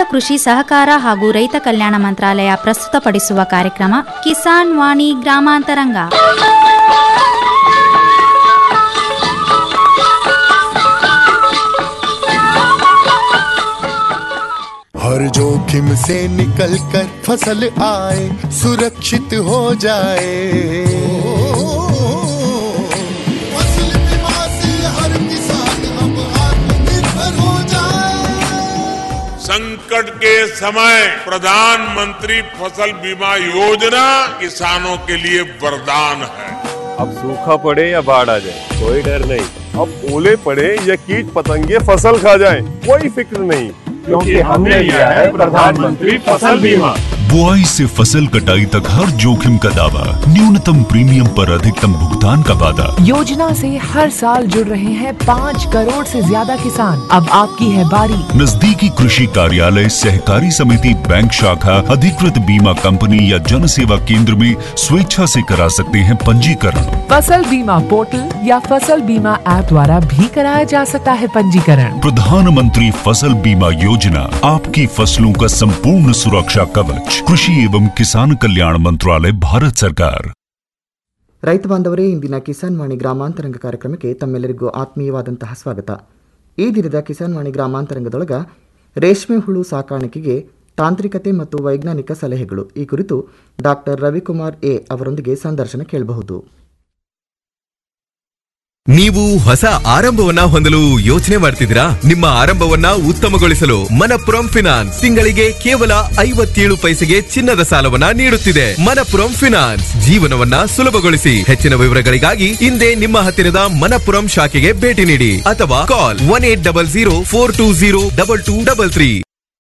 ಕೃಷಿ ಸಹಕಾರ ಹಾಗೂ ರೈತ ಕಲ್ಯಾಣ ಮಂತ್ರಾಲಯ ಪ್ರಸ್ತುತಪಡಿಸುವ ಕಾರ್ಯಕ್ರಮ ಕಿಸಾನ್ ವಾಣಿ ಗ್ರಾಮಾಂತರಂಗ हर जोखिम से निकल कर फसल आए सुरक्षित हो जाए फसल बीमा से हर किसान अब आत्मनिर्भर हो जाए संकट के समय प्रधानमंत्री फसल बीमा योजना किसानों के लिए वरदान है अब सूखा पड़े या बाढ़ आ जाए कोई डर नहीं अब ओले पड़े या कीट पतंगे फसल खा जाए कोई फिक्र नहीं क्योंकि हमने लिया है प्रधानमंत्री फसल बीमा बुआई से फसल कटाई तक हर जोखिम का दावा न्यूनतम प्रीमियम पर अधिकतम भुगतान का वादा योजना से हर साल जुड़ रहे हैं पाँच करोड़ से ज्यादा किसान अब आपकी है बारी नजदीकी कृषि कार्यालय सहकारी समिति बैंक शाखा अधिकृत बीमा कंपनी या जन सेवा केंद्र में स्वेच्छा से करा सकते हैं पंजीकरण फसल बीमा पोर्टल या फसल बीमा ऐप द्वारा भी कराया जा सकता है पंजीकरण प्रधानमंत्री फसल बीमा योजना आपकी फसलों का संपूर्ण सुरक्षा कवच कृषि एवं किसान कल्याण मंत्रालय भारत सरकार ರೈತ ಬಾಂಧವರೇ ಇಂದಿನ ಕಿಸಾನ್ ವಾಣಿ ಗ್ರಾಮಾಂತರಂಗ ಕಾರ್ಯಕ್ರಮಕ್ಕೆ ತಮ್ಮೆಲ್ಲರಿಗೂ ಆತ್ಮೀಯವಾದಂತಹ ಸ್ವಾಗತ ಈ ದಿನದ ಕಿಸಾನ್ ವಾಣಿ ಗ್ರಾಮಾಂತರಂಗದೊಳಗ ರೇಷ್ಮೆ ಹುಳು ಸಾಕಾಣಿಕೆಗೆ ತಾಂತ್ರಿಕತೆ ಮತ್ತು ವೈಜ್ಞಾನಿಕ ಸಲಹೆಗಳು ಈ ಕುರಿತು ಡಾಕ್ಟರ್ ರವಿಕುಮಾರ್ ಎ ಅವರೊಂದಿಗೆ ಸಂದರ್ಶನ ಕೇಳಬಹುದು ನೀವು ಹೊಸ ಆರಂಭವನ್ನ ಹೊಂದಲು ಯೋಚನೆ ಮಾಡ್ತಿದ್ದೀರಾ ನಿಮ್ಮ ಆರಂಭವನ್ನ ಉತ್ತಮಗೊಳಿಸಲು ಮನಪುರಂ ಫಿನಾನ್ಸ್ ತಿಂಗಳಿಗೆ ಕೇವಲ ಐವತ್ತೇಳು ಪೈಸೆಗೆ ಚಿನ್ನದ ಸಾಲವನ್ನ ನೀಡುತ್ತಿದೆ ಮನಪುರಂ ಫಿನಾನ್ಸ್ ಜೀವನವನ್ನ ಸುಲಭಗೊಳಿಸಿ ಹೆಚ್ಚಿನ ವಿವರಗಳಿಗಾಗಿ ಹಿಂದೆ ನಿಮ್ಮ ಹತ್ತಿರದ ಮನಪುರಂ ಶಾಖೆಗೆ ಭೇಟಿ ನೀಡಿ ಅಥವಾ call one eight double zero four two zero double two double three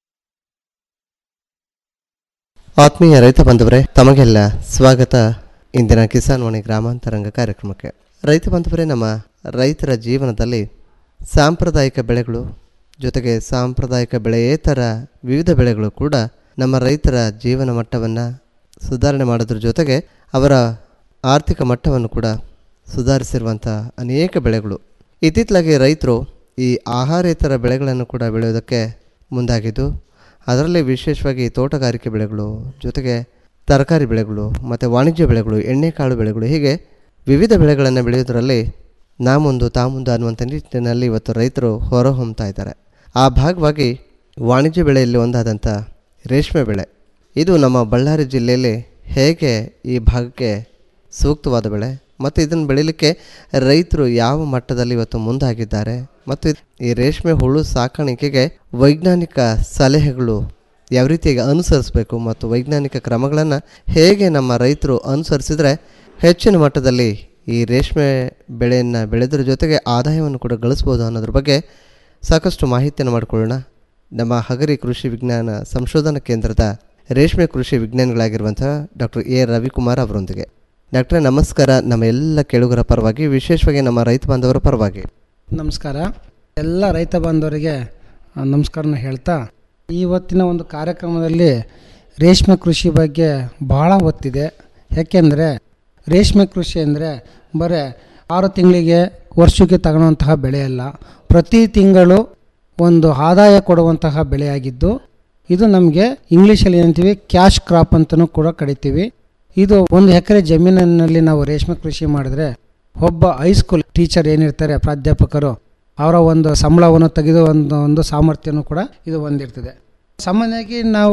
ಆತ್ಮೀಯ ರೈತ ಬಂಧುವರೇ ತಮಗೆಲ್ಲ ಸ್ವಾಗತ ಇಂದಿನ ಕಿಸಾನ್ ವಾಣಿ ಗ್ರಾಮಾಂತರಂಗ ಕಾರ್ಯಕ್ರಮಕ್ಕೆ ರೈತ ಬಂಧುವರೇ ನಮ್ಮ ರೈತರ ಜೀವನದಲ್ಲಿ ಸಾಂಪ್ರದಾಯಿಕ ಬೆಳೆಗಳು ಜೊತೆಗೆ ಸಾಂಪ್ರದಾಯಿಕ ಬೆಳೆಯೇತರ ವಿವಿಧ ಬೆಳೆಗಳು ಕೂಡ ನಮ್ಮ ರೈತರ ಜೀವನ ಮಟ್ಟವನ್ನು ಸುಧಾರಣೆ ಮಾಡೋದ್ರ ಜೊತೆಗೆ ಅವರ ಆರ್ಥಿಕ ಮಟ್ಟವನ್ನು ಕೂಡ ಸುಧಾರಿಸಿರುವಂಥ ಅನೇಕ ಬೆಳೆಗಳು ಇತ್ತಿತ್ತಲಾಗಿ ರೈತರು ಈ ಆಹಾರೇತರ ಬೆಳೆಗಳನ್ನು ಕೂಡ ಬೆಳೆಯೋದಕ್ಕೆ ಮುಂದಾಗಿದ್ದು ಅದರಲ್ಲಿ ವಿಶೇಷವಾಗಿ ತೋಟಗಾರಿಕೆ ಬೆಳೆಗಳು ಜೊತೆಗೆ ತರಕಾರಿ ಬೆಳೆಗಳು ಮತ್ತು ವಾಣಿಜ್ಯ ಬೆಳೆಗಳು ಎಣ್ಣೆಕಾಳು ಬೆಳೆಗಳು ಹೀಗೆ ವಿವಿಧ ಬೆಳೆಗಳನ್ನು ಬೆಳೆಯೋದರಲ್ಲಿ ನಾ ಮುಂದು ತಾ ಮುಂದು ಅನ್ನುವಂಥ ನಿಟ್ಟಿನಲ್ಲಿ ಇವತ್ತು ರೈತರು ಹೊರಹೊಮ್ತಾ ಇದ್ದಾರೆ ಆ ಭಾಗವಾಗಿ ವಾಣಿಜ್ಯ ಬೆಳೆಯಲ್ಲಿ ಒಂದಾದಂಥ ರೇಷ್ಮೆ ಬೆಳೆ ಇದು ನಮ್ಮ ಬಳ್ಳಾರಿ ಜಿಲ್ಲೆಯಲ್ಲಿ ಹೇಗೆ ಈ ಭಾಗಕ್ಕೆ ಸೂಕ್ತವಾದ ಬೆಳೆ ಮತ್ತು ಇದನ್ನು ಬೆಳೀಲಿಕ್ಕೆ ರೈತರು ಯಾವ ಮಟ್ಟದಲ್ಲಿ ಇವತ್ತು ಮುಂದಾಗಿದ್ದಾರೆ ಮತ್ತು ಈ ರೇಷ್ಮೆ ಹುಳು ಸಾಕಾಣಿಕೆಗೆ ವೈಜ್ಞಾನಿಕ ಸಲಹೆಗಳು ಯಾವ ರೀತಿಯಾಗಿ ಅನುಸರಿಸಬೇಕು ಮತ್ತು ವೈಜ್ಞಾನಿಕ ಕ್ರಮಗಳನ್ನು ಹೇಗೆ ನಮ್ಮ ರೈತರು ಅನುಸರಿಸಿದರೆ ಹೆಚ್ಚಿನ ಮಟ್ಟದಲ್ಲಿ ಈ ರೇಷ್ಮೆ ಬೆಳೆಯನ್ನು ಬೆಳೆದ್ರ ಜೊತೆಗೆ ಆದಾಯವನ್ನು ಕೂಡ ಗಳಿಸ್ಬೋದು ಅನ್ನೋದ್ರ ಬಗ್ಗೆ ಸಾಕಷ್ಟು ಮಾಹಿತಿಯನ್ನು ಮಾಡಿಕೊಳ್ಳೋಣ ನಮ್ಮ ಹಗರಿ ಕೃಷಿ ವಿಜ್ಞಾನ ಸಂಶೋಧನಾ ಕೇಂದ್ರದ ರೇಷ್ಮೆ ಕೃಷಿ ವಿಜ್ಞಾನಿಗಳಾಗಿರುವಂಥ ಡಾಕ್ಟರ್ ಎ ರವಿಕುಮಾರ್ ಅವರೊಂದಿಗೆ ಡಾಕ್ಟ್ರೆ ನಮಸ್ಕಾರ ನಮ್ಮ ಎಲ್ಲ ಕೇಳುಗರ ಪರವಾಗಿ ವಿಶೇಷವಾಗಿ ನಮ್ಮ ರೈತ ಬಾಂಧವರ ಪರವಾಗಿ ನಮಸ್ಕಾರ ಎಲ್ಲ ರೈತ ಬಾಂಧವರಿಗೆ ಆ, ನಮಸ್ಕಾರನ ಹೇಳ್ತಾ ಇವತ್ತಿನ ಒಂದು ಕಾರ್ಯಕ್ರಮದಲ್ಲಿ ರೇಷ್ಮೆ ಕೃಷಿ ಬಗ್ಗೆ ಭಾಳ ಒತ್ತಿದೆ ಯಾಕೆಂದರೆ ರೇಷ್ಮೆ ಕೃಷಿ ಅಂದರೆ ಬರೀ ಆರು ತಿಂಗಳಿಗೆ ವರ್ಷಕ್ಕೆ ತಗೊಳ್ಳುವಂತಹ ಬೆಳೆಯಲ್ಲ ಪ್ರತಿ ತಿಂಗಳು ಒಂದು ಆದಾಯ ಕೊಡುವಂತಹ ಬೆಳೆಯಾಗಿದ್ದು ಇದು ನಮಗೆ ಇಂಗ್ಲೀಷಲ್ಲಿ ಏನಂತೀವಿ ಕ್ಯಾಶ್ ಕ್ರಾಪ್ ಅಂತಲೂ ಕೂಡ ಕರಿತೀವಿ ಇದು ಒಂದು ಎಕರೆ ಜಮೀನಿನಲ್ಲಿ ನಾವು ರೇಷ್ಮೆ ಕೃಷಿ ಮಾಡಿದ್ರೆ ಒಬ್ಬ ಹೈಸ್ಕೂಲ್ ಟೀಚರ್ ಏನಿರ್ತಾರೆ ಪ್ರಾಧ್ಯಾಪಕರು ಅವರ ಒಂದು ಸಂಬಳವನ್ನು ತೆಗೆದು ಒಂದು ಒಂದು ಸಾಮರ್ಥ್ಯನೂ ಕೂಡ ಇದು ಹೊಂದಿರ್ತದೆ ಸಾಮಾನ್ಯವಾಗಿ ನಾವು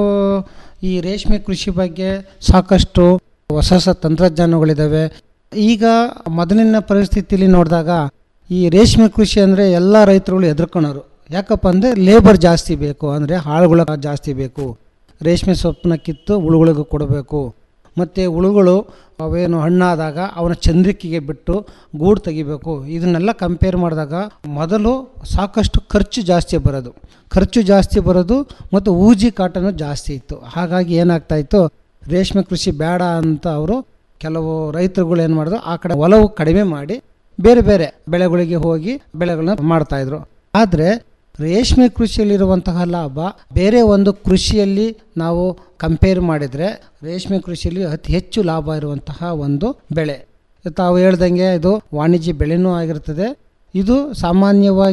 ಈ ರೇಷ್ಮೆ ಕೃಷಿ ಬಗ್ಗೆ ಸಾಕಷ್ಟು ಹೊಸ ಹೊಸ ತಂತ್ರಜ್ಞಾನಗಳಿದ್ದಾವೆ ಈಗ ಮೊದಲಿನ ಪರಿಸ್ಥಿತಿಯಲ್ಲಿ ನೋಡಿದಾಗ ಈ ರೇಷ್ಮೆ ಕೃಷಿ ಅಂದರೆ ಎಲ್ಲ ರೈತರುಗಳು ಹೆದರ್ಕೊಳೋರು ಯಾಕಪ್ಪ ಅಂದರೆ ಲೇಬರ್ ಜಾಸ್ತಿ ಬೇಕು ಅಂದರೆ ಆಳುಗಳ ಜಾಸ್ತಿ ಬೇಕು ರೇಷ್ಮೆ ಸೊಪ್ಪನ್ನ ಕಿತ್ತು ಹುಳುಗಳಿಗೂ ಕೊಡಬೇಕು ಮತ್ತು ಹುಳುಗಳು ಅವೇನು ಹಣ್ಣಾದಾಗ ಅವನ ಚಂದ್ರಿಕೆಗೆ ಬಿಟ್ಟು ಗೂಡು ತೆಗಿಬೇಕು ಇದನ್ನೆಲ್ಲ ಕಂಪೇರ್ ಮಾಡಿದಾಗ ಮೊದಲು ಸಾಕಷ್ಟು ಖರ್ಚು ಜಾಸ್ತಿ ಬರೋದು ಖರ್ಚು ಜಾಸ್ತಿ ಬರೋದು ಮತ್ತು ಊಜಿ ಕಾಟನು ಜಾಸ್ತಿ ಇತ್ತು ಹಾಗಾಗಿ ಏನಾಗ್ತಾಯಿತ್ತು ರೇಷ್ಮೆ ಕೃಷಿ ಬೇಡ ಅಂತ ಅವರು ಕೆಲವು ರೈತರುಗಳು ಏನು ಮಾಡಿದ್ರು ಆ ಕಡೆ ಒಲವು ಕಡಿಮೆ ಮಾಡಿ ಬೇರೆ ಬೇರೆ ಬೆಳೆಗಳಿಗೆ ಹೋಗಿ ಬೆಳೆಗಳನ್ನ ಮಾಡ್ತಾಯಿದ್ರು ಆದರೆ ರೇಷ್ಮೆ ಕೃಷಿಯಲ್ಲಿರುವಂತಹ ಲಾಭ ಬೇರೆ ಒಂದು ಕೃಷಿಯಲ್ಲಿ ನಾವು ಕಂಪೇರ್ ಮಾಡಿದರೆ ರೇಷ್ಮೆ ಕೃಷಿಯಲ್ಲಿ ಅತಿ ಹೆಚ್ಚು ಲಾಭ ಇರುವಂತಹ ಒಂದು ಬೆಳೆ ತಾವು ಹೇಳ್ದಂಗೆ ಇದು ವಾಣಿಜ್ಯ ಬೆಳೆನೂ ಆಗಿರ್ತದೆ ಇದು ಸಾಮಾನ್ಯವಾಗಿ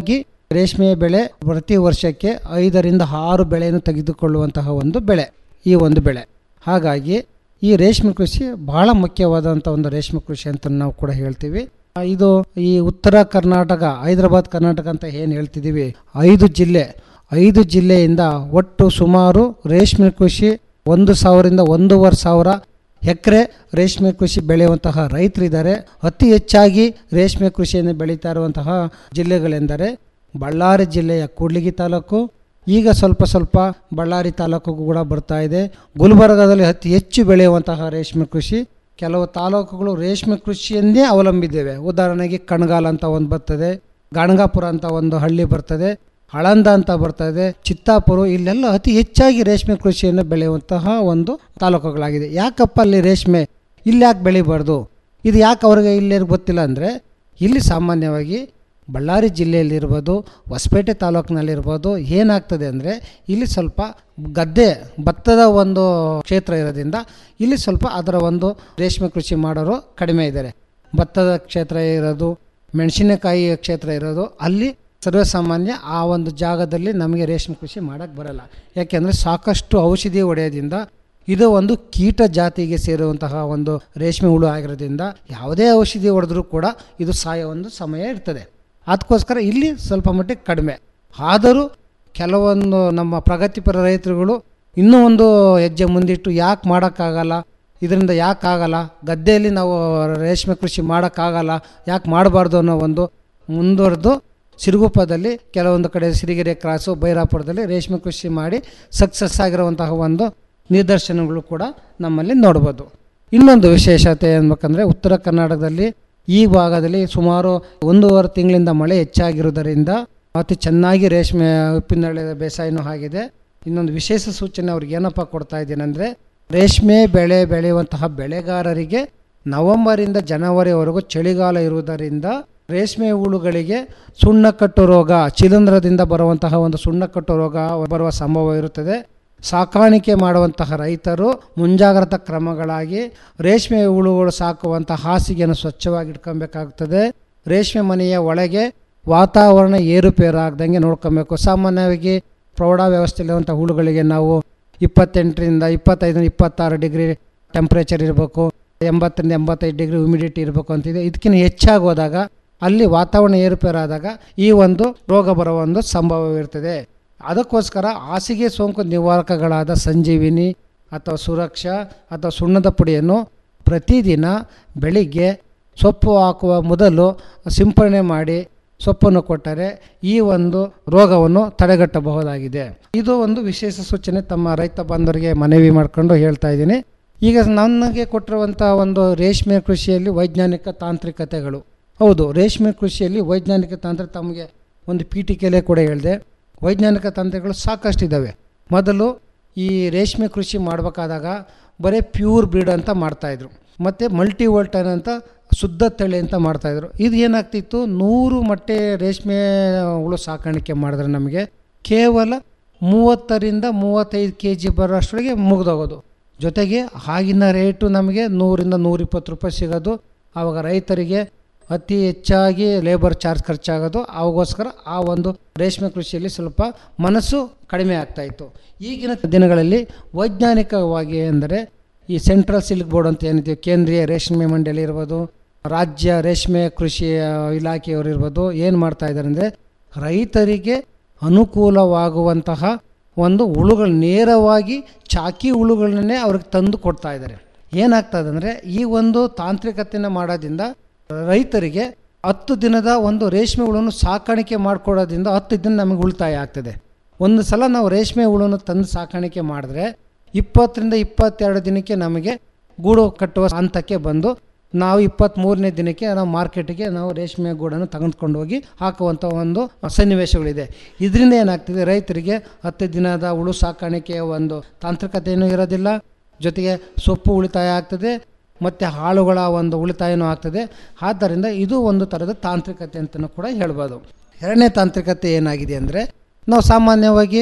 ರೇಷ್ಮೆ ಬೆಳೆ ಪ್ರತಿ ವರ್ಷಕ್ಕೆ ಐದರಿಂದ ಆರು ಬೆಳೆಯನ್ನು ತೆಗೆದುಕೊಳ್ಳುವಂತಹ ಒಂದು ಬೆಳೆ ಈ ಒಂದು ಬೆಳೆ ಹಾಗಾಗಿ ಈ ರೇಷ್ಮೆ ಕೃಷಿ ಬಹಳ ಮುಖ್ಯವಾದಂಥ ಒಂದು ರೇಷ್ಮೆ ಕೃಷಿ ಅಂತ ನಾವು ಕೂಡ ಹೇಳ್ತೀವಿ ಆ, ಇದು ಈ ಉತ್ತರ ಕರ್ನಾಟಕ ಹೈದರಾಬಾದ್ ಕರ್ನಾಟಕ ಅಂತ ಏನು ಹೇಳ್ತಿದ್ದೀವಿ ಐದು ಜಿಲ್ಲೆ ಐದು ಜಿಲ್ಲೆಯಿಂದ ಒಟ್ಟು ಸುಮಾರು ರೇಷ್ಮೆ ಕೃಷಿ ಒಂದು ಸಾವಿರದಿಂದ ಒಂದೂವರೆ ಸಾವಿರ ಎಕರೆ ರೇಷ್ಮೆ ಕೃಷಿ ಬೆಳೆಯುವಂತಹ ರೈತರಿದ್ದಾರೆ ಅತಿ ಹೆಚ್ಚಾಗಿ ರೇಷ್ಮೆ ಕೃಷಿಯನ್ನು ಬೆಳೀತಾ ಇರುವಂತಹ ಜಿಲ್ಲೆಗಳೆಂದರೆ ಬಳ್ಳಾರಿ ಜಿಲ್ಲೆಯ ಕೂಡ್ಲಿಗಿ ತಾಲೂಕು ಈಗ ಸ್ವಲ್ಪ ಸ್ವಲ್ಪ ಬಳ್ಳಾರಿ ತಾಲೂಕಿಗೂ ಕೂಡ ಬರ್ತಾ ಇದೆ ಗುಲ್ಬರ್ಗಾದಲ್ಲಿ ಅತಿ ಹೆಚ್ಚು ಬೆಳೆಯುವಂತಹ ರೇಷ್ಮೆ ಕೃಷಿ ಕೆಲವು ತಾಲೂಕುಗಳು ರೇಷ್ಮೆ ಕೃಷಿಯನ್ನೇ ಅವಲಂಬಿದ್ದೇವೆ ಉದಾಹರಣೆಗೆ ಕಣಗಾಲ್ ಅಂತ ಒಂದು ಬರ್ತದೆ ಗಣಗಾಪುರ ಅಂತ ಒಂದು ಹಳ್ಳಿ ಬರ್ತದೆ ಹಳಂದ ಅಂತ ಬರ್ತದೆ ಚಿತ್ತಾಪುರ ಇಲ್ಲೆಲ್ಲ ಅತಿ ಹೆಚ್ಚಾಗಿ ರೇಷ್ಮೆ ಕೃಷಿಯನ್ನು ಬೆಳೆಯುವಂತಹ ಒಂದು ತಾಲೂಕುಗಳಾಗಿದೆ ಯಾಕಪ್ಪ ಅಲ್ಲಿ ರೇಷ್ಮೆ ಇಲ್ಲಿ ಯಾಕೆ ಬೆಳಿಬಾರ್ದು ಇದು ಯಾಕೆ ಅವ್ರಿಗೆ ಇಲ್ಲಿ ಗೊತ್ತಿಲ್ಲ ಅಂದರೆ ಇಲ್ಲಿ ಸಾಮಾನ್ಯವಾಗಿ ಬಳ್ಳಾರಿ ಜಿಲ್ಲೆಯಲ್ಲಿರ್ಬೋದು ಹೊಸಪೇಟೆ ತಾಲೂಕಿನಲ್ಲಿರ್ಬೋದು ಏನಾಗ್ತದೆ ಅಂದರೆ ಇಲ್ಲಿ ಸ್ವಲ್ಪ ಗದ್ದೆ ಭತ್ತದ ಒಂದು ಕ್ಷೇತ್ರ ಇರೋದ್ರಿಂದ ಇಲ್ಲಿ ಸ್ವಲ್ಪ ಅದರ ಒಂದು ರೇಷ್ಮೆ ಕೃಷಿ ಮಾಡೋರು ಕಡಿಮೆ ಇದ್ದಾರೆ ಭತ್ತದ ಕ್ಷೇತ್ರ ಇರೋದು ಮೆಣಸಿನಕಾಯಿ ಕ್ಷೇತ್ರ ಇರೋದು ಅಲ್ಲಿ ಸರ್ವಸಾಮಾನ್ಯ ಆ ಒಂದು ಜಾಗದಲ್ಲಿ ನಮಗೆ ರೇಷ್ಮೆ ಕೃಷಿ ಮಾಡೋಕ್ಕೆ ಬರಲ್ಲ ಯಾಕೆಂದರೆ ಸಾಕಷ್ಟು ಔಷಧಿ ಹೊಡೆಯೋದ್ರಿಂದ ಇದು ಒಂದು ಕೀಟ ಜಾತಿಗೆ ಸೇರುವಂತಹ ಒಂದು ರೇಷ್ಮೆ ಹುಳು ಆಗಿರೋದ್ರಿಂದ ಯಾವುದೇ ಔಷಧಿ ಹೊಡೆದ್ರೂ ಕೂಡ ಇದು ಸಾಯೋ ಒಂದು ಸಮಯ ಇರ್ತದೆ ಅದಕ್ಕೋಸ್ಕರ ಇಲ್ಲಿ ಸ್ವಲ್ಪ ಮಟ್ಟಿಗೆ ಕಡಿಮೆ ಆದರೂ ಕೆಲವೊಂದು ನಮ್ಮ ಪ್ರಗತಿಪರ ರೈತರುಗಳು ಇನ್ನೂ ಒಂದು ಹೆಜ್ಜೆ ಮುಂದಿಟ್ಟು ಯಾಕೆ ಮಾಡೋಕ್ಕಾಗಲ್ಲ ಇದರಿಂದ ಯಾಕೆ ಆಗಲ್ಲ ಗದ್ದೆಯಲ್ಲಿ ನಾವು ರೇಷ್ಮೆ ಕೃಷಿ ಮಾಡೋಕ್ಕಾಗಲ್ಲ ಯಾಕೆ ಮಾಡಬಾರ್ದು ಅನ್ನೋ ಒಂದು ಮುಂದುವರೆದು ಸಿರುಗುಪ್ಪದಲ್ಲಿ ಕೆಲವೊಂದು ಕಡೆ ಸಿರಿಗೆರೆ ಕ್ರಾಸು ಬೈರಾಪುರದಲ್ಲಿ ರೇಷ್ಮೆ ಕೃಷಿ ಮಾಡಿ ಸಕ್ಸಸ್ ಆಗಿರುವಂತಹ ಒಂದು ನಿದರ್ಶನಗಳು ಕೂಡ ನಮ್ಮಲ್ಲಿ ನೋಡ್ಬೋದು ಇನ್ನೊಂದು ವಿಶೇಷತೆ ಅನ್ಬೇಕಂದ್ರೆ ಉತ್ತರ ಕರ್ನಾಟಕದಲ್ಲಿ ಈ ಭಾಗದಲ್ಲಿ ಸುಮಾರು ಒಂದೂವರೆ ತಿಂಗಳಿಂದ ಮಳೆ ಹೆಚ್ಚಾಗಿರುವುದರಿಂದ ಅತಿ ಚೆನ್ನಾಗಿ ರೇಷ್ಮೆ ಉಪ್ಪಿನಳೆ ಬೇಸಾಯನೂ ಆಗಿದೆ ಇನ್ನೊಂದು ವಿಶೇಷ ಸೂಚನೆ ಅವ್ರಿಗೆ ಏನಪ್ಪ ಕೊಡ್ತಾ ಇದ್ದೀನಂದರೆ ರೇಷ್ಮೆ ಬೆಳೆ ಬೆಳೆಯುವಂತಹ ಬೆಳೆಗಾರರಿಗೆ ನವೆಂಬರಿಂದ ಜನವರಿವರೆಗೂ ಚಳಿಗಾಲ ಇರುವುದರಿಂದ ರೇಷ್ಮೆ ಹುಳುಗಳಿಗೆ ಸುಣ್ಣಕಟ್ಟು ರೋಗ ಶಿಲಂಧ್ರದಿಂದ ಬರುವಂತಹ ಒಂದು ಸುಣ್ಣಕಟ್ಟು ರೋಗ ಬರುವ ಸಂಭವ ಇರುತ್ತದೆ ಸಾಕಾಣಿಕೆ ಮಾಡುವಂತಹ ರೈತರು ಮುಂಜಾಗ್ರತಾ ಕ್ರಮಗಳಾಗಿ ರೇಷ್ಮೆ ಹುಳುಗಳು ಸಾಕುವಂಥ ಹಾಸಿಗೆಯನ್ನು ಸ್ವಚ್ಛವಾಗಿ ಇಟ್ಕೊಬೇಕಾಗ್ತದೆ ರೇಷ್ಮೆ ಮನೆಯ ಒಳಗೆ ವಾತಾವರಣ ಏರುಪೇರಾಗ್ದಂಗೆ ನೋಡ್ಕೊಬೇಕು ಸಾಮಾನ್ಯವಾಗಿ ಪ್ರೌಢ ವ್ಯವಸ್ಥೆಯಲ್ಲಿರುವಂಥ ಹುಳುಗಳಿಗೆ ನಾವು ಇಪ್ಪತ್ತೆಂಟರಿಂದ ಇಪ್ಪತ್ತೈದರಿಂದ ಇಪ್ಪತ್ತಾರು ಡಿಗ್ರಿ ಟೆಂಪ್ರೇಚರ್ ಇರಬೇಕು ಎಂಬತ್ತರಿಂದ ಎಂಬತ್ತೈದು ಡಿಗ್ರಿ ಹ್ಯುಮಿಡಿಟಿ ಇರಬೇಕು ಅಂತಿದೆ ಇದಕ್ಕಿಂತ ಹೆಚ್ಚಾಗಿ ಹೋದಾಗ ಅಲ್ಲಿ ವಾತಾವರಣ ಏರುಪೇರಾದಾಗ ಈ ಒಂದು ರೋಗ ಬರುವ ಒಂದು ಸಂಭವವಿರ್ತದೆ ಅದಕ್ಕೋಸ್ಕರ ಹಾಸಿಗೆ ಸೋಂಕು ನಿವಾರಕಗಳಾದ ಸಂಜೀವಿನಿ ಅಥವಾ ಸುರಕ್ಷಾ ಅಥವಾ ಸುಣ್ಣದ ಪುಡಿಯನ್ನು ಪ್ರತಿದಿನ ಬೆಳಿಗ್ಗೆ ಸೊಪ್ಪು ಹಾಕುವ ಮೊದಲು ಸಿಂಪರಣೆ ಮಾಡಿ ಸೊಪ್ಪನ್ನು ಕೊಟ್ಟರೆ ಈ ಒಂದು ರೋಗವನ್ನು ತಡೆಗಟ್ಟಬಹುದಾಗಿದೆ ಇದು ಒಂದು ವಿಶೇಷ ಸೂಚನೆ ತಮ್ಮ ರೈತ ಬಾಂಧವರಿಗೆ ಮನವಿ ಮಾಡಿಕೊಂಡು ಹೇಳ್ತಾ ಇದ್ದೀನಿ ಈಗ ನನಗೆ ಕೊಟ್ಟಿರುವಂಥ ಒಂದು ರೇಷ್ಮೆ ಕೃಷಿಯಲ್ಲಿ ವೈಜ್ಞಾನಿಕ ತಾಂತ್ರಿಕತೆಗಳು ಹೌದು ರೇಷ್ಮೆ ಕೃಷಿಯಲ್ಲಿ ವೈಜ್ಞಾನಿಕ ತಾಂತ್ರಿಕ ತಮಗೆ ಒಂದು ಪೀಠಿಕೆಲೆ ಕೂಡ ಹೇಳಿದೆ ವೈಜ್ಞಾನಿಕ ತಂತ್ರಗಳು ಸಾಕಷ್ಟು ಇದ್ದಾವೆ ಮೊದಲು ಈ ರೇಷ್ಮೆ ಕೃಷಿ ಮಾಡಬೇಕಾದಾಗ ಬರೀ ಪ್ಯೂರ್ ಬ್ರೀಡ್ ಅಂತ ಮಾಡ್ತಾಯಿದ್ರು ಮತ್ತು ಮಲ್ಟಿ ವೋಲ್ಟನ್ ಅಂತ ಶುದ್ಧ ತಳಿ ಅಂತ ಮಾಡ್ತಾಯಿದ್ರು ಇದು ಏನಾಗ್ತಿತ್ತು ನೂರು ಮಟ್ಟೆ ರೇಷ್ಮೆ ಹುಳು ಸಾಕಾಣಿಕೆ ಮಾಡಿದ್ರೆ ನಮಗೆ ಕೇವಲ ಮೂವತ್ತರಿಂದ ಮೂವತ್ತೈದು ಕೆ ಜಿ ಬರೋಷ್ಟೊಳಗೆ ಮುಗಿದೋಗೋದು ಜೊತೆಗೆ ಆಗಿನ ರೇಟು ನಮಗೆ ನೂರಿಂದ ನೂರಿಪ್ಪತ್ತು ರೂಪಾಯಿ ಸಿಗೋದು ಆವಾಗ ರೈತರಿಗೆ ಅತಿ ಹೆಚ್ಚಾಗಿ ಲೇಬರ್ ಚಾರ್ಜ್ ಖರ್ಚಾಗೋದು ಅವಾಗೋಸ್ಕರ ಆ ಒಂದು ರೇಷ್ಮೆ ಕೃಷಿಯಲ್ಲಿ ಸ್ವಲ್ಪ ಮನಸ್ಸು ಕಡಿಮೆ ಆಗ್ತಾಯಿತ್ತು ಈಗಿನ ದಿನಗಳಲ್ಲಿ ವೈಜ್ಞಾನಿಕವಾಗಿ ಅಂದರೆ ಈ ಸೆಂಟ್ರಲ್ ಸಿಲ್ಕ್ ಬೋರ್ಡ್ ಅಂತ ಏನಿದೆ ಕೇಂದ್ರೀಯ ರೇಷ್ಮೆ ಮಂಡಳಿ ಇರ್ಬೋದು ರಾಜ್ಯ ರೇಷ್ಮೆ ಕೃಷಿ ಇಲಾಖೆಯವರು ಇರ್ಬೋದು ಏನು ಮಾಡ್ತಾ ಇದ್ದಾರೆ ಅಂದರೆ ರೈತರಿಗೆ ಅನುಕೂಲವಾಗುವಂತಹ ಒಂದು ಹುಳುಗಳು ನೇರವಾಗಿ ಚಾಕಿ ಹುಳುಗಳನ್ನೇ ಅವ್ರಿಗೆ ತಂದು ಕೊಡ್ತಾ ಇದ್ದಾರೆ ಏನಾಗ್ತದೆ ಅಂದರೆ ಈ ಒಂದು ತಾಂತ್ರಿಕತೆಯನ್ನು ಮಾಡೋದ್ರಿಂದ ರೈತರಿಗೆ ಹತ್ತು ದಿನದ ಒಂದು ರೇಷ್ಮೆ ಹುಳನ್ನು ಸಾಕಾಣಿಕೆ ಮಾಡಿಕೊಡೋದ್ರಿಂದ ಹತ್ತು ದಿನ ನಮಗೆ ಉಳಿತಾಯ ಆಗ್ತದೆ ಒಂದು ಸಲ ನಾವು ರೇಷ್ಮೆ ಹುಳನ್ನು ತಂದು ಸಾಕಾಣಿಕೆ ಮಾಡಿದ್ರೆ ಇಪ್ಪತ್ತರಿಂದ ಇಪ್ಪತ್ತೆರಡು ದಿನಕ್ಕೆ ನಮಗೆ ಗೂಡು ಕಟ್ಟುವ ಹಂತಕ್ಕೆ ಬಂದು ನಾವು ಇಪ್ಪತ್ತ್ಮೂರನೇ ದಿನಕ್ಕೆ ನಾವು ಮಾರ್ಕೆಟಿಗೆ ನಾವು ರೇಷ್ಮೆ ಗೂಡನ್ನು ತೆಗೆದುಕೊಂಡು ಹೋಗಿ ಹಾಕುವಂಥ ಒಂದು ಸನ್ನಿವೇಶಗಳಿದೆ ಇದರಿಂದ ಏನಾಗ್ತದೆ ರೈತರಿಗೆ ಹತ್ತು ದಿನದ ಹುಳು ಸಾಕಾಣಿಕೆಯ ಒಂದು ತಾಂತ್ರಿಕತೆಯೂ ಇರೋದಿಲ್ಲ ಜೊತೆಗೆ ಸೊಪ್ಪು ಉಳಿತಾಯ ಆಗ್ತದೆ ಮತ್ತು ಹಾಳುಗಳ ಒಂದು ಉಳಿತಾಯನೂ ಆಗ್ತದೆ ಆದ್ದರಿಂದ ಇದು ಒಂದು ಥರದ ತಾಂತ್ರಿಕತೆ ಅಂತಲೂ ಕೂಡ ಹೇಳ್ಬೋದು ಎರಡನೇ ತಾಂತ್ರಿಕತೆ ಏನಾಗಿದೆ ಅಂದರೆ ನಾವು ಸಾಮಾನ್ಯವಾಗಿ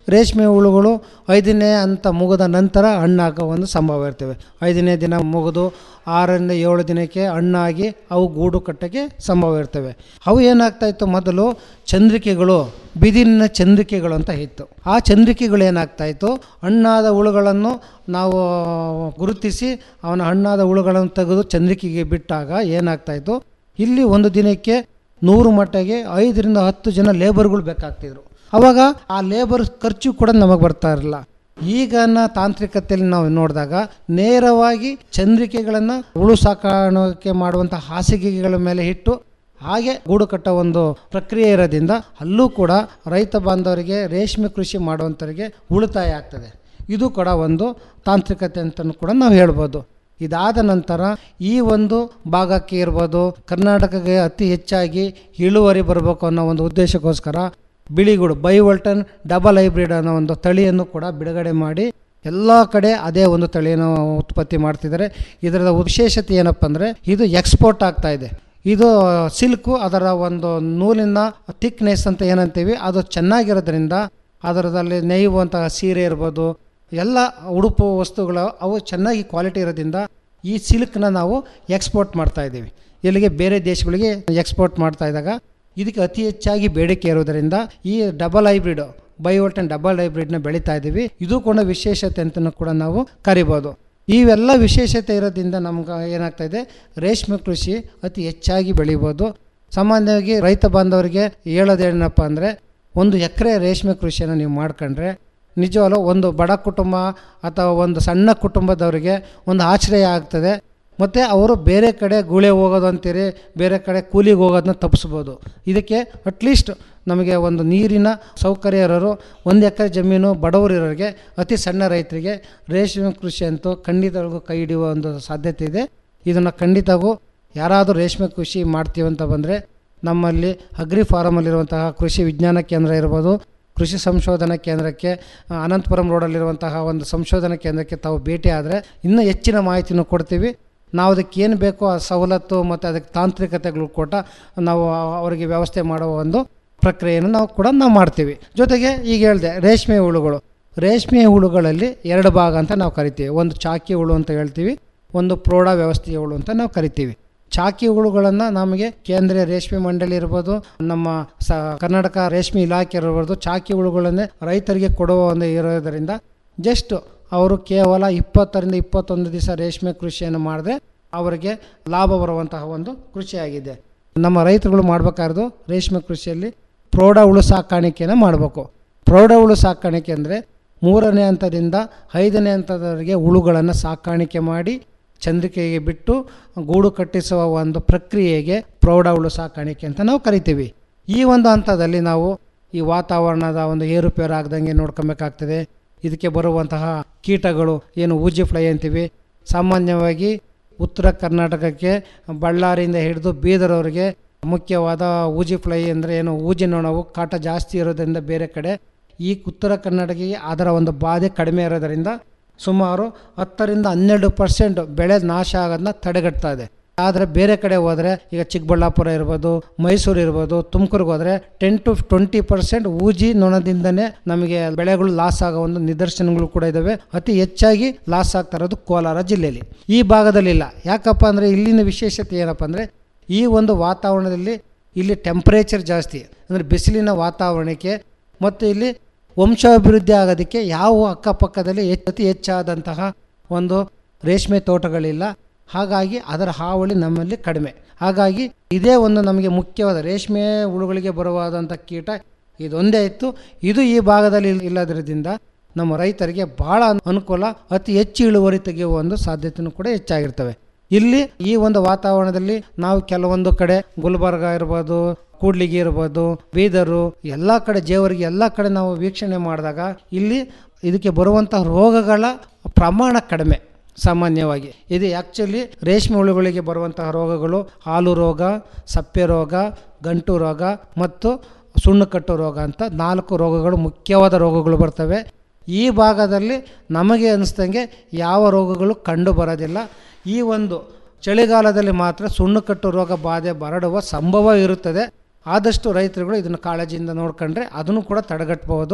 ರೇಷ್ಮೆ ಹುಳುಗಳು ಐದನೇ ಹಂತ ಮುಗಿದ ನಂತರ ಹಣ್ಣಾಗೋ ಒಂದು ಸಂಭವ ಇರ್ತವೆ ಐದನೇ ದಿನ ಮುಗಿದು ಆರರಿಂದ ಏಳು ದಿನಕ್ಕೆ ಹಣ್ಣಾಗಿ ಅವು ಗೂಡು ಕಟ್ಟಕ್ಕೆ ಸಂಭವ ಇರ್ತವೆ ಅವು ಏನಾಗ್ತಾಯಿತ್ತು ಮೊದಲು ಚಂದ್ರಿಕೆಗಳು ಬಿದಿರಿನ ಚಂದ್ರಿಕೆಗಳು ಅಂತ ಇತ್ತು ಆ ಚಂದ್ರಿಕೆಗಳು ಏನಾಗ್ತಾಯಿತ್ತು ಹಣ್ಣಾದ ಹುಳುಗಳನ್ನು ನಾವು ಗುರುತಿಸಿ ಅವನ ಹಣ್ಣಾದ ಹುಳುಗಳನ್ನು ತೆಗೆದು ಚಂದ್ರಿಕೆಗೆ ಬಿಟ್ಟಾಗ ಏನಾಗ್ತಾಯಿತ್ತು ಇಲ್ಲಿ ಒಂದು ದಿನಕ್ಕೆ ನೂರು ಮಟ್ಟಿಗೆ ಐದರಿಂದ ಹತ್ತು ಜನ ಲೇಬರ್ಗಳು ಬೇಕಾಗ್ತಿದ್ರು ಅವಾಗ ಆ ಲೇಬರ್ ಖರ್ಚು ಕೂಡ ನಮಗೆ ಬರ್ತಾ ಇರಲಿಲ್ಲ ಈಗಿನ ತಾಂತ್ರಿಕತೆಯಲ್ಲಿ ನಾವು ನೋಡಿದಾಗ ನೇರವಾಗಿ ಚಂದ್ರಿಕೆಗಳನ್ನು ಹುಳು ಸಾಕಾಣಿಕೆ ಮಾಡುವಂಥ ಹಾಸಿಗೆಗಳ ಮೇಲೆ ಇಟ್ಟು ಹಾಗೆ ಗೂಡು ಕಟ್ಟೋ ಒಂದು ಪ್ರಕ್ರಿಯೆ ಇರೋದ್ರಿಂದ ಅಲ್ಲೂ ಕೂಡ ರೈತ ಬಾಂಧವರಿಗೆ ರೇಷ್ಮೆ ಕೃಷಿ ಮಾಡುವಂಥವರಿಗೆ ಉಳಿತಾಯ ಆಗ್ತದೆ ಇದು ಕೂಡ ಒಂದು ತಾಂತ್ರಿಕತೆ ಅಂತಲೂ ಕೂಡ ನಾವು ಹೇಳ್ಬೋದು ಇದಾದ ನಂತರ ಈ ಒಂದು ಭಾಗಕ್ಕೆ ಇರ್ಬೋದು ಕರ್ನಾಟಕಕ್ಕೆ ಅತಿ ಹೆಚ್ಚಾಗಿ ಇಳುವರಿ ಬರಬೇಕು ಅನ್ನೋ ಒಂದು ಉದ್ದೇಶಕ್ಕೋಸ್ಕರ ಬಿಳಿಗೂಡು ಬೈವಲ್ಟನ್ ಡಬಲ್ ಹೈಬ್ರಿಡ್ ಅನ್ನೋ ಒಂದು ತಳಿಯನ್ನು ಕೂಡ ಬಿಡುಗಡೆ ಮಾಡಿ ಎಲ್ಲ ಕಡೆ ಅದೇ ಒಂದು ತಳಿಯನ್ನು ಉತ್ಪತ್ತಿ ಮಾಡ್ತಿದ್ದಾರೆ ಇದರ ವಿಶೇಷತೆ ಏನಪ್ಪ ಅಂದರೆ ಇದು ಎಕ್ಸ್ಪೋರ್ಟ್ ಆಗ್ತಾ ಇದೆ ಇದು ಸಿಲ್ಕು ಅದರ ಒಂದು ನೂಲಿನ ಥಿಕ್ನೆಸ್ ಅಂತ ಏನಂತೀವಿ ಅದು ಚೆನ್ನಾಗಿರೋದ್ರಿಂದ ಅದರದಲ್ಲಿ ನೇಯುವಂತಹ ಸೀರೆ ಇರ್ಬೋದು ಎಲ್ಲ ಉಡುಪು ವಸ್ತುಗಳು ಅವು ಚೆನ್ನಾಗಿ ಕ್ವಾಲಿಟಿ ಇರೋದ್ರಿಂದ ಈ ಸಿಲ್ಕ್ನ ನಾವು ಎಕ್ಸ್ಪೋರ್ಟ್ ಮಾಡ್ತಾ ಇದ್ದೀವಿ ಇಲ್ಲಿಗೆ ಬೇರೆ ದೇಶಗಳಿಗೆ ಎಕ್ಸ್ಪೋರ್ಟ್ ಮಾಡ್ತಾ ಇದ್ದಾಗ ಇದಕ್ಕೆ ಅತಿ ಹೆಚ್ಚಾಗಿ ಬೇಡಿಕೆ ಇರೋದರಿಂದ ಈ ಡಬಲ್ ಹೈಬ್ರಿಡ್ ಬಯೋಲ್ಟನ್ ಡಬಲ್ ಹೈಬ್ರಿಡ್ನ ಬೆಳೀತಾ ಇದ್ದೀವಿ ಇದು ಕೂಡ ವಿಶೇಷತೆ ಅಂತಲೂ ಕೂಡ ನಾವು ಕರಿಬೋದು ಇವೆಲ್ಲ ವಿಶೇಷತೆ ಇರೋದ್ರಿಂದ ನಮ್ಗೆ ಏನಾಗ್ತಾ ಇದೆ ರೇಷ್ಮೆ ಕೃಷಿ ಅತಿ ಹೆಚ್ಚಾಗಿ ಬೆಳಿಬೋದು ಸಾಮಾನ್ಯವಾಗಿ ರೈತ ಬಾಂಧವರಿಗೆ ಹೇಳೋದೇನಪ್ಪ ಅಂದರೆ ಒಂದು ಎಕರೆ ರೇಷ್ಮೆ ಕೃಷಿಯನ್ನು ನೀವು ಮಾಡ್ಕೊಂಡ್ರೆ ನಿಜವಲ್ಲ ಒಂದು ಬಡ ಕುಟುಂಬ ಅಥವಾ ಒಂದು ಸಣ್ಣ ಕುಟುಂಬದವರಿಗೆ ಒಂದು ಆಶ್ರಯ ಆಗ್ತದೆ ಮತ್ತು ಅವರು ಬೇರೆ ಕಡೆ ಗೂಳೆ ಹೋಗೋದು ಅಂತೀರಿ ಬೇರೆ ಕಡೆ ಕೂಲಿಗೆ ಹೋಗೋದನ್ನ ತಪ್ಪಿಸ್ಬೋದು ಇದಕ್ಕೆ ಅಟ್ಲೀಸ್ಟ್ ನಮಗೆ ಒಂದು ನೀರಿನ ಸೌಕರ್ಯ ಇರೋರು ಒಂದು ಎಕರೆ ಜಮೀನು ಬಡವರಿರೋರಿಗೆ ಅತಿ ಸಣ್ಣ ರೈತರಿಗೆ ರೇಷ್ಮೆ ಕೃಷಿ ಅಂತೂ ಖಂಡಿತವಾಗೂ ಕೈ ಹಿಡಿಯುವ ಒಂದು ಸಾಧ್ಯತೆ ಇದೆ ಇದನ್ನು ಖಂಡಿತವೂ ಯಾರಾದರೂ ರೇಷ್ಮೆ ಕೃಷಿ ಮಾಡ್ತೀವಿ ಅಂತ ಬಂದರೆ ನಮ್ಮಲ್ಲಿ ಅಗ್ರಿ ಫಾರಮಲ್ಲಿರುವಂತಹ ಕೃಷಿ ವಿಜ್ಞಾನ ಕೇಂದ್ರ ಇರ್ಬೋದು ಕೃಷಿ ಸಂಶೋಧನಾ ಕೇಂದ್ರಕ್ಕೆ ಆ, ಅನಂತಪುರಂ ರೋಡಲ್ಲಿರುವಂತಹ ಒಂದು ಸಂಶೋಧನಾ ಕೇಂದ್ರಕ್ಕೆ ತಾವು ಭೇಟಿ ಆದರೆ ಇನ್ನೂ ಹೆಚ್ಚಿನ ಮಾಹಿತಿನೂ ಕೊಡ್ತೀವಿ ನಾವು ಅದಕ್ಕೆ ಏನು ಬೇಕೋ ಆ ಸವಲತ್ತು ಮತ್ತು ಅದಕ್ಕೆ ತಾಂತ್ರಿಕತೆಗಳು ಕೊಟ್ಟ ನಾವು ಅವರಿಗೆ ವ್ಯವಸ್ಥೆ ಮಾಡುವ ಒಂದು ಪ್ರಕ್ರಿಯೆಯನ್ನು ನಾವು ಕೂಡ ನಾವು ಮಾಡ್ತೀವಿ ಜೊತೆಗೆ ಈಗ ಹೇಳಿದೆ ರೇಷ್ಮೆ ಹುಳುಗಳು ರೇಷ್ಮೆ ಹುಳುಗಳಲ್ಲಿ ಎರಡು ಭಾಗ ಅಂತ ನಾವು ಕರಿತೀವಿ ಒಂದು ಚಾಕಿ ಹುಳು ಅಂತ ಹೇಳ್ತೀವಿ ಒಂದು ಪ್ರೌಢ ವ್ಯವಸ್ಥೆಯ ಹುಳು ಅಂತ ನಾವು ಕರಿತೀವಿ ಚಾಕಿ ಹುಳುಗಳನ್ನು ನಮಗೆ ಕೇಂದ್ರೀಯ ರೇಷ್ಮೆ ಮಂಡಳಿ ಇರ್ಬೋದು ನಮ್ಮ ಸ ಕರ್ನಾಟಕ ರೇಷ್ಮೆ ಇಲಾಖೆ ಇರ್ಬೋದು ಚಾಕಿ ಹುಳುಗಳನ್ನೇ ರೈತರಿಗೆ ಕೊಡುವ ಒಂದು ಇರೋದರಿಂದ ಜಸ್ಟ್ ಅವರು ಕೇವಲ ಇಪ್ಪತ್ತರಿಂದ ಇಪ್ಪತ್ತೊಂದು ದಿವಸ ರೇಷ್ಮೆ ಕೃಷಿಯನ್ನು ಮಾಡಿದ್ರೆ ಅವರಿಗೆ ಲಾಭ ಬರುವಂತಹ ಒಂದು ಕೃಷಿಯಾಗಿದೆ ನಮ್ಮ ರೈತರುಗಳು ಮಾಡಬೇಕಾದ್ರು ರೇಷ್ಮೆ ಕೃಷಿಯಲ್ಲಿ ಪ್ರೌಢ ಹುಳು ಸಾಕಾಣಿಕೆಯನ್ನು ಮಾಡಬೇಕು ಪ್ರೌಢ ಹುಳು ಸಾಕಾಣಿಕೆ ಅಂದರೆ ಮೂರನೇ ಹಂತದಿಂದ ಐದನೇ ಹಂತದವರೆಗೆ ಹುಳುಗಳನ್ನು ಸಾಕಾಣಿಕೆ ಮಾಡಿ ಚಂದ್ರಿಕೆಗೆ ಬಿಟ್ಟು ಗೂಡು ಕಟ್ಟಿಸುವ ಒಂದು ಪ್ರಕ್ರಿಯೆಗೆ ಪ್ರೌಢ ಹುಳು ಸಾಕಾಣಿಕೆ ಅಂತ ನಾವು ಕರಿತೀವಿ ಈ ಒಂದು ಹಂತದಲ್ಲಿ ನಾವು ಈ ವಾತಾವರಣದ ಒಂದು ಏರುಪೇರು ಆಗದಂಗೆ ನೋಡ್ಕೊಬೇಕಾಗ್ತದೆ ಇದಕ್ಕೆ ಬರುವಂತಹ ಕೀಟಗಳು ಏನು ಊಜಿ ಫ್ಲೈ ಅಂತೀವಿ ಸಾಮಾನ್ಯವಾಗಿ ಉತ್ತರ ಕರ್ನಾಟಕಕ್ಕೆ ಬಳ್ಳಾರಿಯಿಂದ ಹಿಡಿದು ಬೀದರವರೆಗೆ ಮುಖ್ಯವಾದ ಊಜಿ ಫ್ಲೈ ಅಂದರೆ ಏನು ಊಜಿ ನೊಣವು ಕಾಟ ಜಾಸ್ತಿ ಇರೋದ್ರಿಂದ ಬೇರೆ ಕಡೆ ಈ ಉತ್ತರ ಕರ್ನಾಟಕಕ್ಕೆ ಅದರ ಒಂದು ಬಾಧೆ ಕಡಿಮೆ ಇರೋದರಿಂದ ಸುಮಾರು ಹತ್ತರಿಂದ ಹನ್ನೆರಡು ಪರ್ಸೆಂಟ್ ಬೆಳೆ ನಾಶ ಆಗೋದನ್ನ ತಡೆಗಟ್ತಾ ಇದೆ ಆದರೆ ಬೇರೆ ಕಡೆ ಹೋದರೆ ಈಗ ಚಿಕ್ಕಬಳ್ಳಾಪುರ ಇರ್ಬೋದು ಮೈಸೂರು ಇರ್ಬೋದು ತುಮಕೂರಿಗೆ ಹೋದರೆ ಟೆನ್ ಟು ಟ್ವೆಂಟಿ ಪರ್ಸೆಂಟ್ ಊಜಿ ನೊಣದಿಂದನೇ ನಮಗೆ ಬೆಳೆಗಳು ಲಾಸ್ ಆಗೋ ಒಂದು ನಿದರ್ಶನಗಳು ಕೂಡ ಇದ್ದಾವೆ ಅತಿ ಹೆಚ್ಚಾಗಿ ಲಾಸ್ ಆಗ್ತಾ ಇರೋದು ಕೋಲಾರ ಜಿಲ್ಲೆಯಲ್ಲಿ ಈ ಭಾಗದಲ್ಲಿಲ್ಲ ಯಾಕಪ್ಪ ಅಂದರೆ ಇಲ್ಲಿನ ವಿಶೇಷತೆ ಏನಪ್ಪ ಅಂದರೆ ಈ ಒಂದು ವಾತಾವರಣದಲ್ಲಿ ಇಲ್ಲಿ ಟೆಂಪ್ರೇಚರ್ ಜಾಸ್ತಿ ಅಂದರೆ ಬಿಸಿಲಿನ ವಾತಾವರಣಕ್ಕೆ ಮತ್ತು ಇಲ್ಲಿ ವಂಶಾಭಿವೃದ್ಧಿ ಆಗೋದಕ್ಕೆ ಯಾವ ಅಕ್ಕಪಕ್ಕದಲ್ಲಿ ಹೆಚ್ಚು ಅತಿ ಹೆಚ್ಚಾದಂತಹ ಒಂದು ರೇಷ್ಮೆ ತೋಟಗಳಿಲ್ಲ ಹಾಗಾಗಿ ಅದರ ಹಾವಳಿ ನಮ್ಮಲ್ಲಿ ಕಡಿಮೆ ಹಾಗಾಗಿ ಇದೇ ಒಂದು ನಮಗೆ ಮುಖ್ಯವಾದ ರೇಷ್ಮೆ ಹುಳುಗಳಿಗೆ ಬರುವಾದಂಥ ಕೀಟ ಇದೊಂದೇ ಇತ್ತು ಇದು ಈ ಭಾಗದಲ್ಲಿ ಇಲ್- ಇಲ್ಲದಿರೋದ್ರಿಂದ ನಮ್ಮ ರೈತರಿಗೆ ಭಾಳ ಅನುಕೂಲ ಅತಿ ಹೆಚ್ಚು ಇಳುವರಿ ತೆಗೆಯುವ ಒಂದು ಸಾಧ್ಯತೆಯೂ ಕೂಡ ಹೆಚ್ಚಾಗಿರ್ತವೆ ಇಲ್ಲಿ ಈ ಒಂದು ವಾತಾವರಣದಲ್ಲಿ ನಾವು ಕೆಲವೊಂದು ಕಡೆ ಗುಲ್ಬರ್ಗ ಇರ್ಬೋದು ಕೂಡ್ಲಿಗಿ ಇರ್ಬೋದು ಬೀದರು ಎಲ್ಲ ಕಡೆ ಜೇವರಿಗೆ ಎಲ್ಲ ಕಡೆ ನಾವು ವೀಕ್ಷಣೆ ಮಾಡಿದಾಗ ಇಲ್ಲಿ ಇದಕ್ಕೆ ಬರುವಂತಹ ರೋಗಗಳ ಪ್ರಮಾಣ ಕಡಿಮೆ ಸಾಮಾನ್ಯವಾಗಿ ಇದು ಆ್ಯಕ್ಚುಲಿ ರೇಷ್ಮೆ ಹುಳುಗಳಿಗೆ ಬರುವಂತಹ ರೋಗಗಳು ಹಾಲು ರೋಗ ಸಪ್ಪೆ ರೋಗ ಗಂಟು ರೋಗ ಮತ್ತು ಸುಣ್ಣು ಕಟ್ಟು ರೋಗ ಅಂತ ನಾಲ್ಕು ರೋಗಗಳು ಮುಖ್ಯವಾದ ರೋಗಗಳು ಬರ್ತವೆ ಈ ಭಾಗದಲ್ಲಿ ನಮಗೆ ಅನಿಸ್ದಂಗೆ ಯಾವ ರೋಗಗಳು ಕಂಡು ಬರೋದಿಲ್ಲ ಈ ಒಂದು ಚಳಿಗಾಲದಲ್ಲಿ ಮಾತ್ರ ಸುಣ್ಣು ಕಟ್ಟು ರೋಗ ಬಾಧೆ ಬರಡುವ ಸಂಭವ ಇರುತ್ತದೆ ಆದಷ್ಟು ರೈತರುಗಳು ಇದನ್ನು ಕಾಳಜಿಯಿಂದ ನೋಡ್ಕೊಂಡ್ರೆ ಅದನ್ನು ಕೂಡ ತಡೆಗಟ್ಟಬಹುದು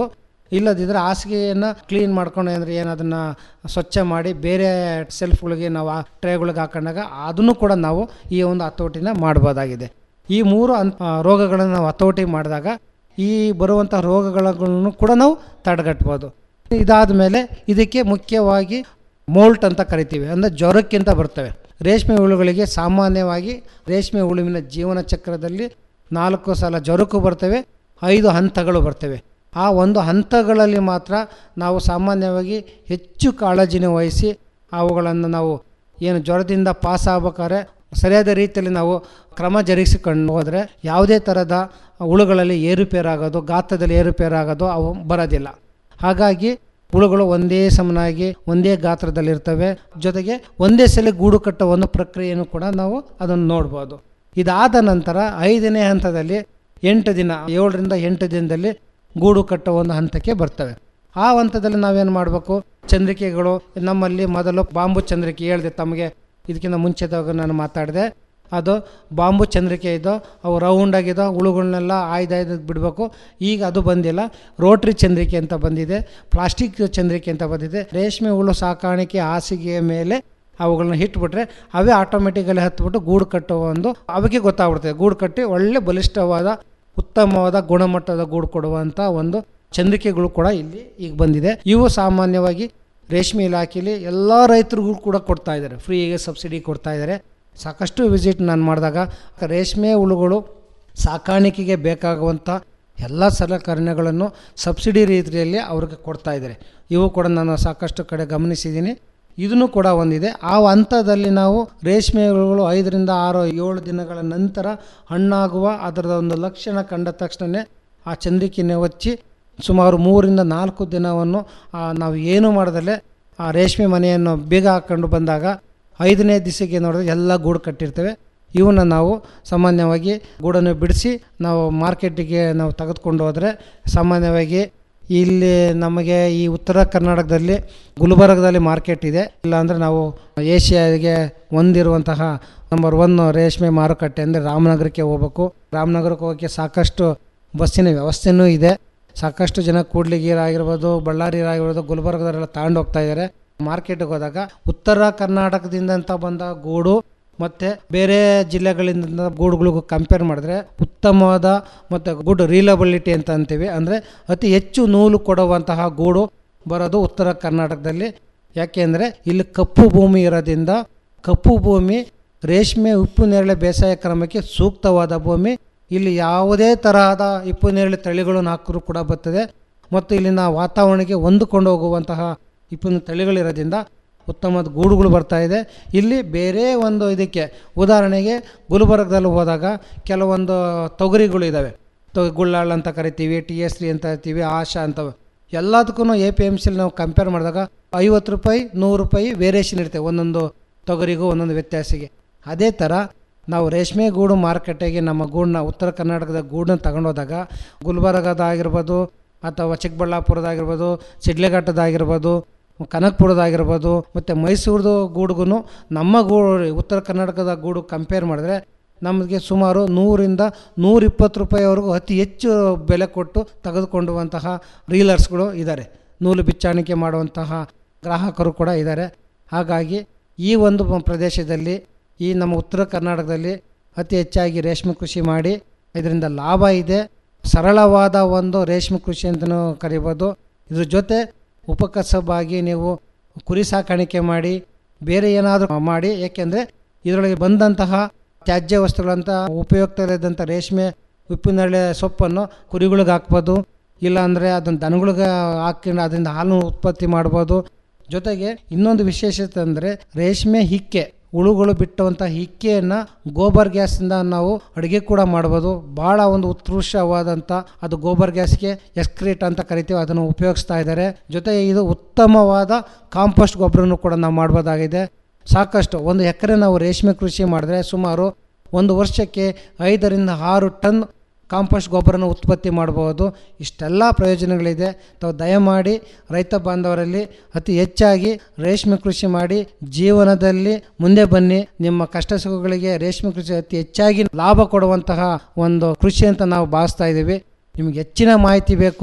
ಇಲ್ಲದಿದ್ದರೆ ಹಾಸಿಗೆಯನ್ನು ಕ್ಲೀನ್ ಮಾಡ್ಕೊಂಡು ಅಂದರೆ ಏನು ಅದನ್ನು ಸ್ವಚ್ಛ ಮಾಡಿ ಬೇರೆ ಸೆಲ್ಫ್ಗಳಿಗೆ ನಾವು ಆ ಟ್ರೇಗಳಿಗೆ ಹಾಕೊಂಡಾಗ ಅದನ್ನು ಕೂಡ ನಾವು ಈ ಒಂದು ಹತೋಟಿನ ಮಾಡ್ಬೋದಾಗಿದೆ ಈ ಮೂರು ಅನ್ ಆ, ರೋಗಗಳನ್ನು ನಾವು ಹತೋಟಿ ಮಾಡಿದಾಗ ಈ ಬರುವಂಥ ರೋಗಗಳನ್ನು ಕೂಡ ನಾವು ತಡೆಗಟ್ಬೋದು ಇದಾದ ಮೇಲೆ ಇದಕ್ಕೆ ಮುಖ್ಯವಾಗಿ ಮೋಲ್ಟ್ ಅಂತ ಕರಿತೀವಿ ಅಂದರೆ ಜ್ವರಕ್ಕಿಂತ ಬರ್ತವೆ ರೇಷ್ಮೆ ಹುಳುಗಳಿಗೆ ಸಾಮಾನ್ಯವಾಗಿ ರೇಷ್ಮೆ ಹುಳುವಿನ ಜೀವನ ಚಕ್ರದಲ್ಲಿ ನಾಲ್ಕು ಸಲ ಜ್ವರಕ್ಕೂ ಬರ್ತವೆ ಐದು ಹಂತಗಳು ಬರ್ತವೆ ಆ ಒಂದು ಹಂತಗಳಲ್ಲಿ ಮಾತ್ರ ನಾವು ಸಾಮಾನ್ಯವಾಗಿ ಹೆಚ್ಚು ಕಾಳಜಿನ ವಹಿಸಿ ಅವುಗಳನ್ನು ನಾವು ಏನು ಜ್ವರದಿಂದ ಪಾಸ್ ಆಗ್ಬೇಕಾದ್ರೆ ಸರಿಯಾದ ರೀತಿಯಲ್ಲಿ ನಾವು ಕ್ರಮ ಜರುಗಿಸಿಕೊಂಡು ಹೋದರೆ ಯಾವುದೇ ಥರದ ಹುಳುಗಳಲ್ಲಿ ಏರುಪೇರಾಗೋದು ಗಾತ್ರದಲ್ಲಿ ಏರುಪೇರಾಗೋದು ಅವು ಬರೋದಿಲ್ಲ ಹಾಗಾಗಿ ಹುಳುಗಳು ಒಂದೇ ಸಮನಾಗಿ ಒಂದೇ ಗಾತ್ರದಲ್ಲಿರ್ತವೆ ಜೊತೆಗೆ ಒಂದೇ ಸಲ ಗೂಡು ಕಟ್ಟುವ ಒಂದು ಪ್ರಕ್ರಿಯೆಯನ್ನು ಕೂಡ ನಾವು ಅದನ್ನು ನೋಡ್ಬೋದು ಇದಾದ ನಂತರ ಐದನೇ ಹಂತದಲ್ಲಿ ಎಂಟು ದಿನ ಏಳರಿಂದ ಎಂಟು ದಿನದಲ್ಲಿ ಗೂಡು ಕಟ್ಟುವ ಒಂದು ಹಂತಕ್ಕೆ ಬರ್ತವೆ ಆ ಹಂತದಲ್ಲಿ ನಾವೇನು ಮಾಡಬೇಕು ಚಂದ್ರಿಕೆಗಳು ನಮ್ಮಲ್ಲಿ ಮೊದಲು ಬಾಂಬು ಚಂದ್ರಿಕೆ ಹೇಳಿದೆ ತಮಗೆ ಇದಕ್ಕಿಂತ ಮುಂಚಿತವಾಗಿ ನಾನು ಮಾತಾಡಿದೆ ಅದು ಬಾಂಬು ಚಂದ್ರಿಕೆ ಇದ್ದೋ ಅವು ರೌಂಡ್ ಆಗಿದ್ದೋ ಹುಳುಗಳನ್ನೆಲ್ಲ ಆಯ್ದಾಯ್ದು ಬಿಡಬೇಕು ಈಗ ಅದು ಬಂದಿಲ್ಲ ರೋಟ್ರಿ ಚಂದ್ರಿಕೆ ಅಂತ ಬಂದಿದೆ ಪ್ಲಾಸ್ಟಿಕ್ ಚಂದ್ರಿಕೆ ಅಂತ ಬಂದಿದೆ ರೇಷ್ಮೆ ಹುಳು ಸಾಕಾಣಿಕೆ ಹಾಸಿಗೆಯ ಮೇಲೆ ಅವುಗಳನ್ನ ಇಟ್ಬಿಟ್ರೆ ಅವೇ ಆಟೋಮೆಟಿಕಲಿ ಹತ್ಬಿಟ್ಟು ಗೂಡು ಕಟ್ಟುವ ಒಂದು ಅವಕ್ಕೆ ಗೊತ್ತಾಗ್ಬಿಡ್ತದೆ ಗೂಡು ಕಟ್ಟಿ ಒಳ್ಳೆ ಬಲಿಷ್ಠವಾದ ಉತ್ತಮವಾದ ಗುಣಮಟ್ಟದ ಗೂಡು ಕೊಡುವಂಥ ಒಂದು ಚಂದ್ರಿಕೆಗಳು ಕೂಡ ಇಲ್ಲಿ ಈಗ ಬಂದಿದೆ ಇವು ಸಾಮಾನ್ಯವಾಗಿ ರೇಷ್ಮೆ ಇಲಾಖೆಯಲ್ಲಿ ಎಲ್ಲ ರೈತರಿಗೂ ಕೂಡ ಕೊಡ್ತಾ ಇದ್ದಾರೆ ಫ್ರೀಗೆ ಸಬ್ಸಿಡಿ ಕೊಡ್ತಾ ಇದ್ದಾರೆ ಸಾಕಷ್ಟು ವಿಸಿಟ್ ನಾನು ಮಾಡಿದಾಗ ರೇಷ್ಮೆ ಹುಳುಗಳು ಸಾಕಾಣಿಕೆಗೆ ಬೇಕಾಗುವಂಥ ಎಲ್ಲ ಸಲಕರಣೆಗಳನ್ನು ಸಬ್ಸಿಡಿ ರೀತಿಯಲ್ಲಿ ಅವ್ರಿಗೆ ಕೊಡ್ತಾ ಇದ್ದಾರೆ ಇವು ಕೂಡ ನಾನು ಸಾಕಷ್ಟು ಕಡೆ ಗಮನಿಸಿದ್ದೀನಿ ಇದನ್ನು ಕೂಡ ಒಂದಿದೆ ಆ ಹಂತದಲ್ಲಿ ನಾವು ರೇಷ್ಮೆ ಹುಳುಗಳು ಐದರಿಂದ ಆರು ಏಳು ದಿನಗಳ ನಂತರ ಹಣ್ಣಾಗುವ ಅದರದ ಒಂದು ಲಕ್ಷಣ ಕಂಡ ತಕ್ಷಣವೇ ಆ ಚಂದ್ರಿಕೆಯನ್ನು ಹೊಚ್ಚಿ ಸುಮಾರು ಮೂರಿಂದ ನಾಲ್ಕು ದಿನವನ್ನು ಆ, ನಾವು ಏನು ಮಾಡದಲ್ಲೇ ಆ ರೇಷ್ಮೆ ಮನೆಯನ್ನು ಬೀಗ ಹಾಕ್ಕೊಂಡು ಬಂದಾಗ ಐದನೇ ದಿವಸಕ್ಕೆ ನೋಡಿದ್ರೆ ಎಲ್ಲ ಗೂಡು ಕಟ್ಟಿರ್ತೇವೆ ಇವನ್ನ ನಾವು ಸಾಮಾನ್ಯವಾಗಿ ಗೂಡನ್ನು ಬಿಡಿಸಿ ನಾವು ಮಾರ್ಕೆಟಿಗೆ ನಾವು ತೆಗೆದುಕೊಂಡು ಹೋದರೆ ಸಾಮಾನ್ಯವಾಗಿ ಇಲ್ಲಿ ನಮಗೆ ಈ ಉತ್ತರ ಕರ್ನಾಟಕದಲ್ಲಿ ಗುಲ್ಬರ್ಗದಲ್ಲಿ ಮಾರ್ಕೆಟ್ ಇದೆ ಇಲ್ಲಾಂದರೆ ನಾವು ಏಷ್ಯಾಗೆ ಒಂದಿರುವಂತಹ ನಂಬರ್ ಒನ್ ರೇಷ್ಮೆ ಮಾರುಕಟ್ಟೆ ಅಂದರೆ ರಾಮನಗರಕ್ಕೆ ಹೋಗ್ಬೇಕು ರಾಮನಗರಕ್ಕೆ ಹೋಗೋಕ್ಕೆ ಸಾಕಷ್ಟು ಬಸ್ಸಿನ ವ್ಯವಸ್ಥೆನೂ ಇದೆ ಸಾಕಷ್ಟು ಜನ ಕೂಡ್ಲಿಗೀರಾಗಿರ್ಬೋದು ಬಳ್ಳಾರಿರಾಗಿರ್ಬೋದು ಗುಲ್ಬರ್ಗದವರೆಲ್ಲ ತಗೊಂಡು ಹೋಗ್ತಾ ಇದ್ದಾರೆ ಮಾರ್ಕೆಟ್ಗೆ ಹೋದಾಗ ಉತ್ತರ ಕರ್ನಾಟಕದಿಂದ ಅಂತ ಬಂದ ಗೂಡು ಮತ್ತು ಬೇರೆ ಜಿಲ್ಲೆಗಳಿಂದ ಗೂಡುಗಳಿಗೂ ಕಂಪೇರ್ ಮಾಡಿದ್ರೆ ಉತ್ತಮವಾದ ಮತ್ತು ಗುಡ್ ರೀಲಬಿಲಿಟಿ ಅಂತ ಅಂತೀವಿ ಅಂದರೆ ಅತಿ ಹೆಚ್ಚು ನೂಲು ಕೊಡುವಂತಹ ಗೂಡು ಬರೋದು ಉತ್ತರ ಕರ್ನಾಟಕದಲ್ಲಿ ಯಾಕೆಂದರೆ ಇಲ್ಲಿ ಕಪ್ಪು ಭೂಮಿ ಇರೋದ್ರಿಂದ ಕಪ್ಪು ಭೂಮಿ ರೇಷ್ಮೆ ಉಪ್ಪು ನೇರಳೆ ಬೇಸಾಯ ಕ್ರಮಕ್ಕೆ ಸೂಕ್ತವಾದ ಭೂಮಿ ಇಲ್ಲಿ ಯಾವುದೇ ತರಹದ ಉಪ್ಪು ನೇರಳೆ ತಳಿಗಳನ್ನು ಹಾಕಿದ್ರು ಕೂಡ ಬರ್ತದೆ ಮತ್ತು ಇಲ್ಲಿನ ವಾತಾವರಣಕ್ಕೆ ಹೊಂದಿಕೊಂಡು ಹೋಗುವಂತಹ ಇಪ್ಪು ತಳಿಗಳಿರೋದ್ರಿಂದ ಉತ್ತಮವಾದ ಗೂಡುಗಳು ಬರ್ತಾ ಇದೆ ಇಲ್ಲಿ ಬೇರೆ ಒಂದು ಇದಕ್ಕೆ ಉದಾಹರಣೆಗೆ ಗುಲ್ಬರ್ಗದಲ್ಲಿ ಹೋದಾಗ ಕೆಲವೊಂದು ತೊಗರಿಗಳು ಇದ್ದಾವೆ ತೊ ಗುಳ್ಳಾಳ್ ಅಂತ ಕರಿತೀವಿ ಟಿ ಎಸ್ ರಿ ಅಂತ ಕರಿತೀವಿ ಆಶಾ ಅಂತ ಎಲ್ಲದಕ್ಕೂ ಎ ಪಿ ಎಮ್ ಸಿಲಿ ನಾವು ಕಂಪೇರ್ ಮಾಡಿದಾಗ ಐವತ್ತು ರೂಪಾಯಿ ನೂರು ರೂಪಾಯಿ ವೇರಿಯೇಷನ್ ಇರುತ್ತೆ ಒಂದೊಂದು ತೊಗರಿಗೂ ಒಂದೊಂದು ವ್ಯತ್ಯಾಸಿಗೆ ಅದೇ ಥರ ನಾವು ರೇಷ್ಮೆ ಗೂಡು ಮಾರುಕಟ್ಟೆಗೆ ನಮ್ಮ ಗೂಡನ್ನ ಉತ್ತರ ಕರ್ನಾಟಕದ ಗೂಡನ್ನ ತಗೊಂಡೋದಾಗ ಗುಲ್ಬರ್ಗದಾಗಿರ್ಬೋದು ಅಥವಾ ಚಿಕ್ಕಬಳ್ಳಾಪುರದಾಗಿರ್ಬೋದು ಸಿಡ್ಲೆಘಟ್ಟದಾಗಿರ್ಬೋದು ಕನಕಪುರದಾಗಿರ್ಬೋದು ಮತ್ತು ಮೈಸೂರದು ಗೂಡುಗೂ ನಮ್ಮ ಗೂಡು ಉತ್ತರ ಕರ್ನಾಟಕದ ಗೂಡು ಕಂಪೇರ್ ಮಾಡಿದ್ರೆ ನಮಗೆ ಸುಮಾರು ನೂರಿಂದ ನೂರಿಪ್ಪತ್ತು ರೂಪಾಯಿವರೆಗೂ ಅತಿ ಹೆಚ್ಚು ಬೆಲೆ ಕೊಟ್ಟು ತೆಗೆದುಕೊಂಡುವಂತಹ ರೀಲರ್ಸ್ಗಳು ಇದ್ದಾರೆ ನೂಲು ಬಿಚ್ಚಾಣಿಕೆ ಮಾಡುವಂತಹ ಗ್ರಾಹಕರು ಕೂಡ ಇದ್ದಾರೆ ಹಾಗಾಗಿ ಈ ಒಂದು ಮ- ಪ್ರದೇಶದಲ್ಲಿ ಈ ನಮ್ಮ ಉತ್ತರ ಕರ್ನಾಟಕದಲ್ಲಿ ಅತಿ ಹೆಚ್ಚಾಗಿ ರೇಷ್ಮೆ ಕೃಷಿ ಮಾಡಿ ಇದರಿಂದ ಲಾಭ ಇದೆ ಸರಳವಾದ ಒಂದು ರೇಷ್ಮೆ ಕೃಷಿ ಅಂತಲೂ ಕರಿಬೋದು ಇದ್ರ ಜೊತೆ ಉಪಕಸಬಾಗಿ ನೀವು ಕುರಿ ಸಾಕಾಣಿಕೆ ಮಾಡಿ ಬೇರೆ ಏನಾದರೂ ಮಾಡಿ ಏಕೆಂದರೆ ಇದರೊಳಗೆ ಬಂದಂತಹ ತ್ಯಾಜ್ಯ ವಸ್ತುಗಳಂತ ಉಪಯುಕ್ತವಾದಂಥ ರೇಷ್ಮೆ ಉಪ್ಪಿನಳ್ಳೆ ಸೊಪ್ಪನ್ನು ಕುರಿಗಳಿಗೆ ಹಾಕ್ಬೋದು ಇಲ್ಲಾಂದರೆ ಅದನ್ನು ದನಗಳಿಗೆ ಹಾಕೊಂಡು ಅದರಿಂದ ಹಾಲು ಉತ್ಪತ್ತಿ ಮಾಡ್ಬೋದು ಜೊತೆಗೆ ಇನ್ನೊಂದು ವಿಶೇಷತೆ ಅಂದರೆ ರೇಷ್ಮೆ ಹಿಕ್ಕೆ ಹುಳುಗಳು ಬಿಟ್ಟುವಂಥ ಹಿಕ್ಕೆಯನ್ನು ಗೋಬರ್ ಗ್ಯಾಸಿಂದ ನಾವು ಅಡುಗೆ ಕೂಡ ಮಾಡ್ಬೋದು ಭಾಳ ಒಂದು ಉತ್ಕೃಷ್ಟವಾದಂಥ ಅದು ಗೋಬರ್ ಗ್ಯಾಸ್ಗೆ ಎಕ್ಸ್ಕ್ರೀಟ್ ಅಂತ ಕರಿತೀವಿ ಅದನ್ನು ಉಪಯೋಗಿಸ್ತಾ ಇದ್ದಾರೆ ಜೊತೆಗೆ ಇದು ಉತ್ತಮವಾದ ಕಾಂಪೋಸ್ಟ್ ಗೊಬ್ಬರನು ಕೂಡ ನಾವು ಮಾಡ್ಬೋದಾಗಿದೆ ಸಾಕಷ್ಟು ಒಂದು ಎಕರೆ ನಾವು ರೇಷ್ಮೆ ಕೃಷಿ ಮಾಡಿದ್ರೆ ಸುಮಾರು ಒಂದು ವರ್ಷಕ್ಕೆ ಐದರಿಂದ ಆರು ಟನ್ ಕಾಂಪೋಸ್ಟ್ ಗೊಬ್ಬರನ ಉತ್ಪತ್ತಿ ಮಾಡಬಹುದು ಇಷ್ಟೆಲ್ಲ ಪ್ರಯೋಜನಗಳಿದೆ ತಾವು ದಯಮಾಡಿ ರೈತ ಬಾಂಧವರಲ್ಲಿ ಅತಿ ಹೆಚ್ಚಾಗಿ ರೇಷ್ಮೆ ಕೃಷಿ ಮಾಡಿ ಜೀವನದಲ್ಲಿ ಮುಂದೆ ಬನ್ನಿ ನಿಮ್ಮ ಕಷ್ಟ ಸುಖಗಳಿಗೆ ರೇಷ್ಮೆ ಕೃಷಿ ಅತಿ ಹೆಚ್ಚಾಗಿ ಲಾಭ ಕೊಡುವಂತಹ ಒಂದು ಕೃಷಿ ಅಂತ ನಾವು ಭಾವಿಸ್ತಾ ಇದ್ದೀವಿ ನಿಮಗೆ ಹೆಚ್ಚಿನ ಮಾಹಿತಿ ಬೇಕು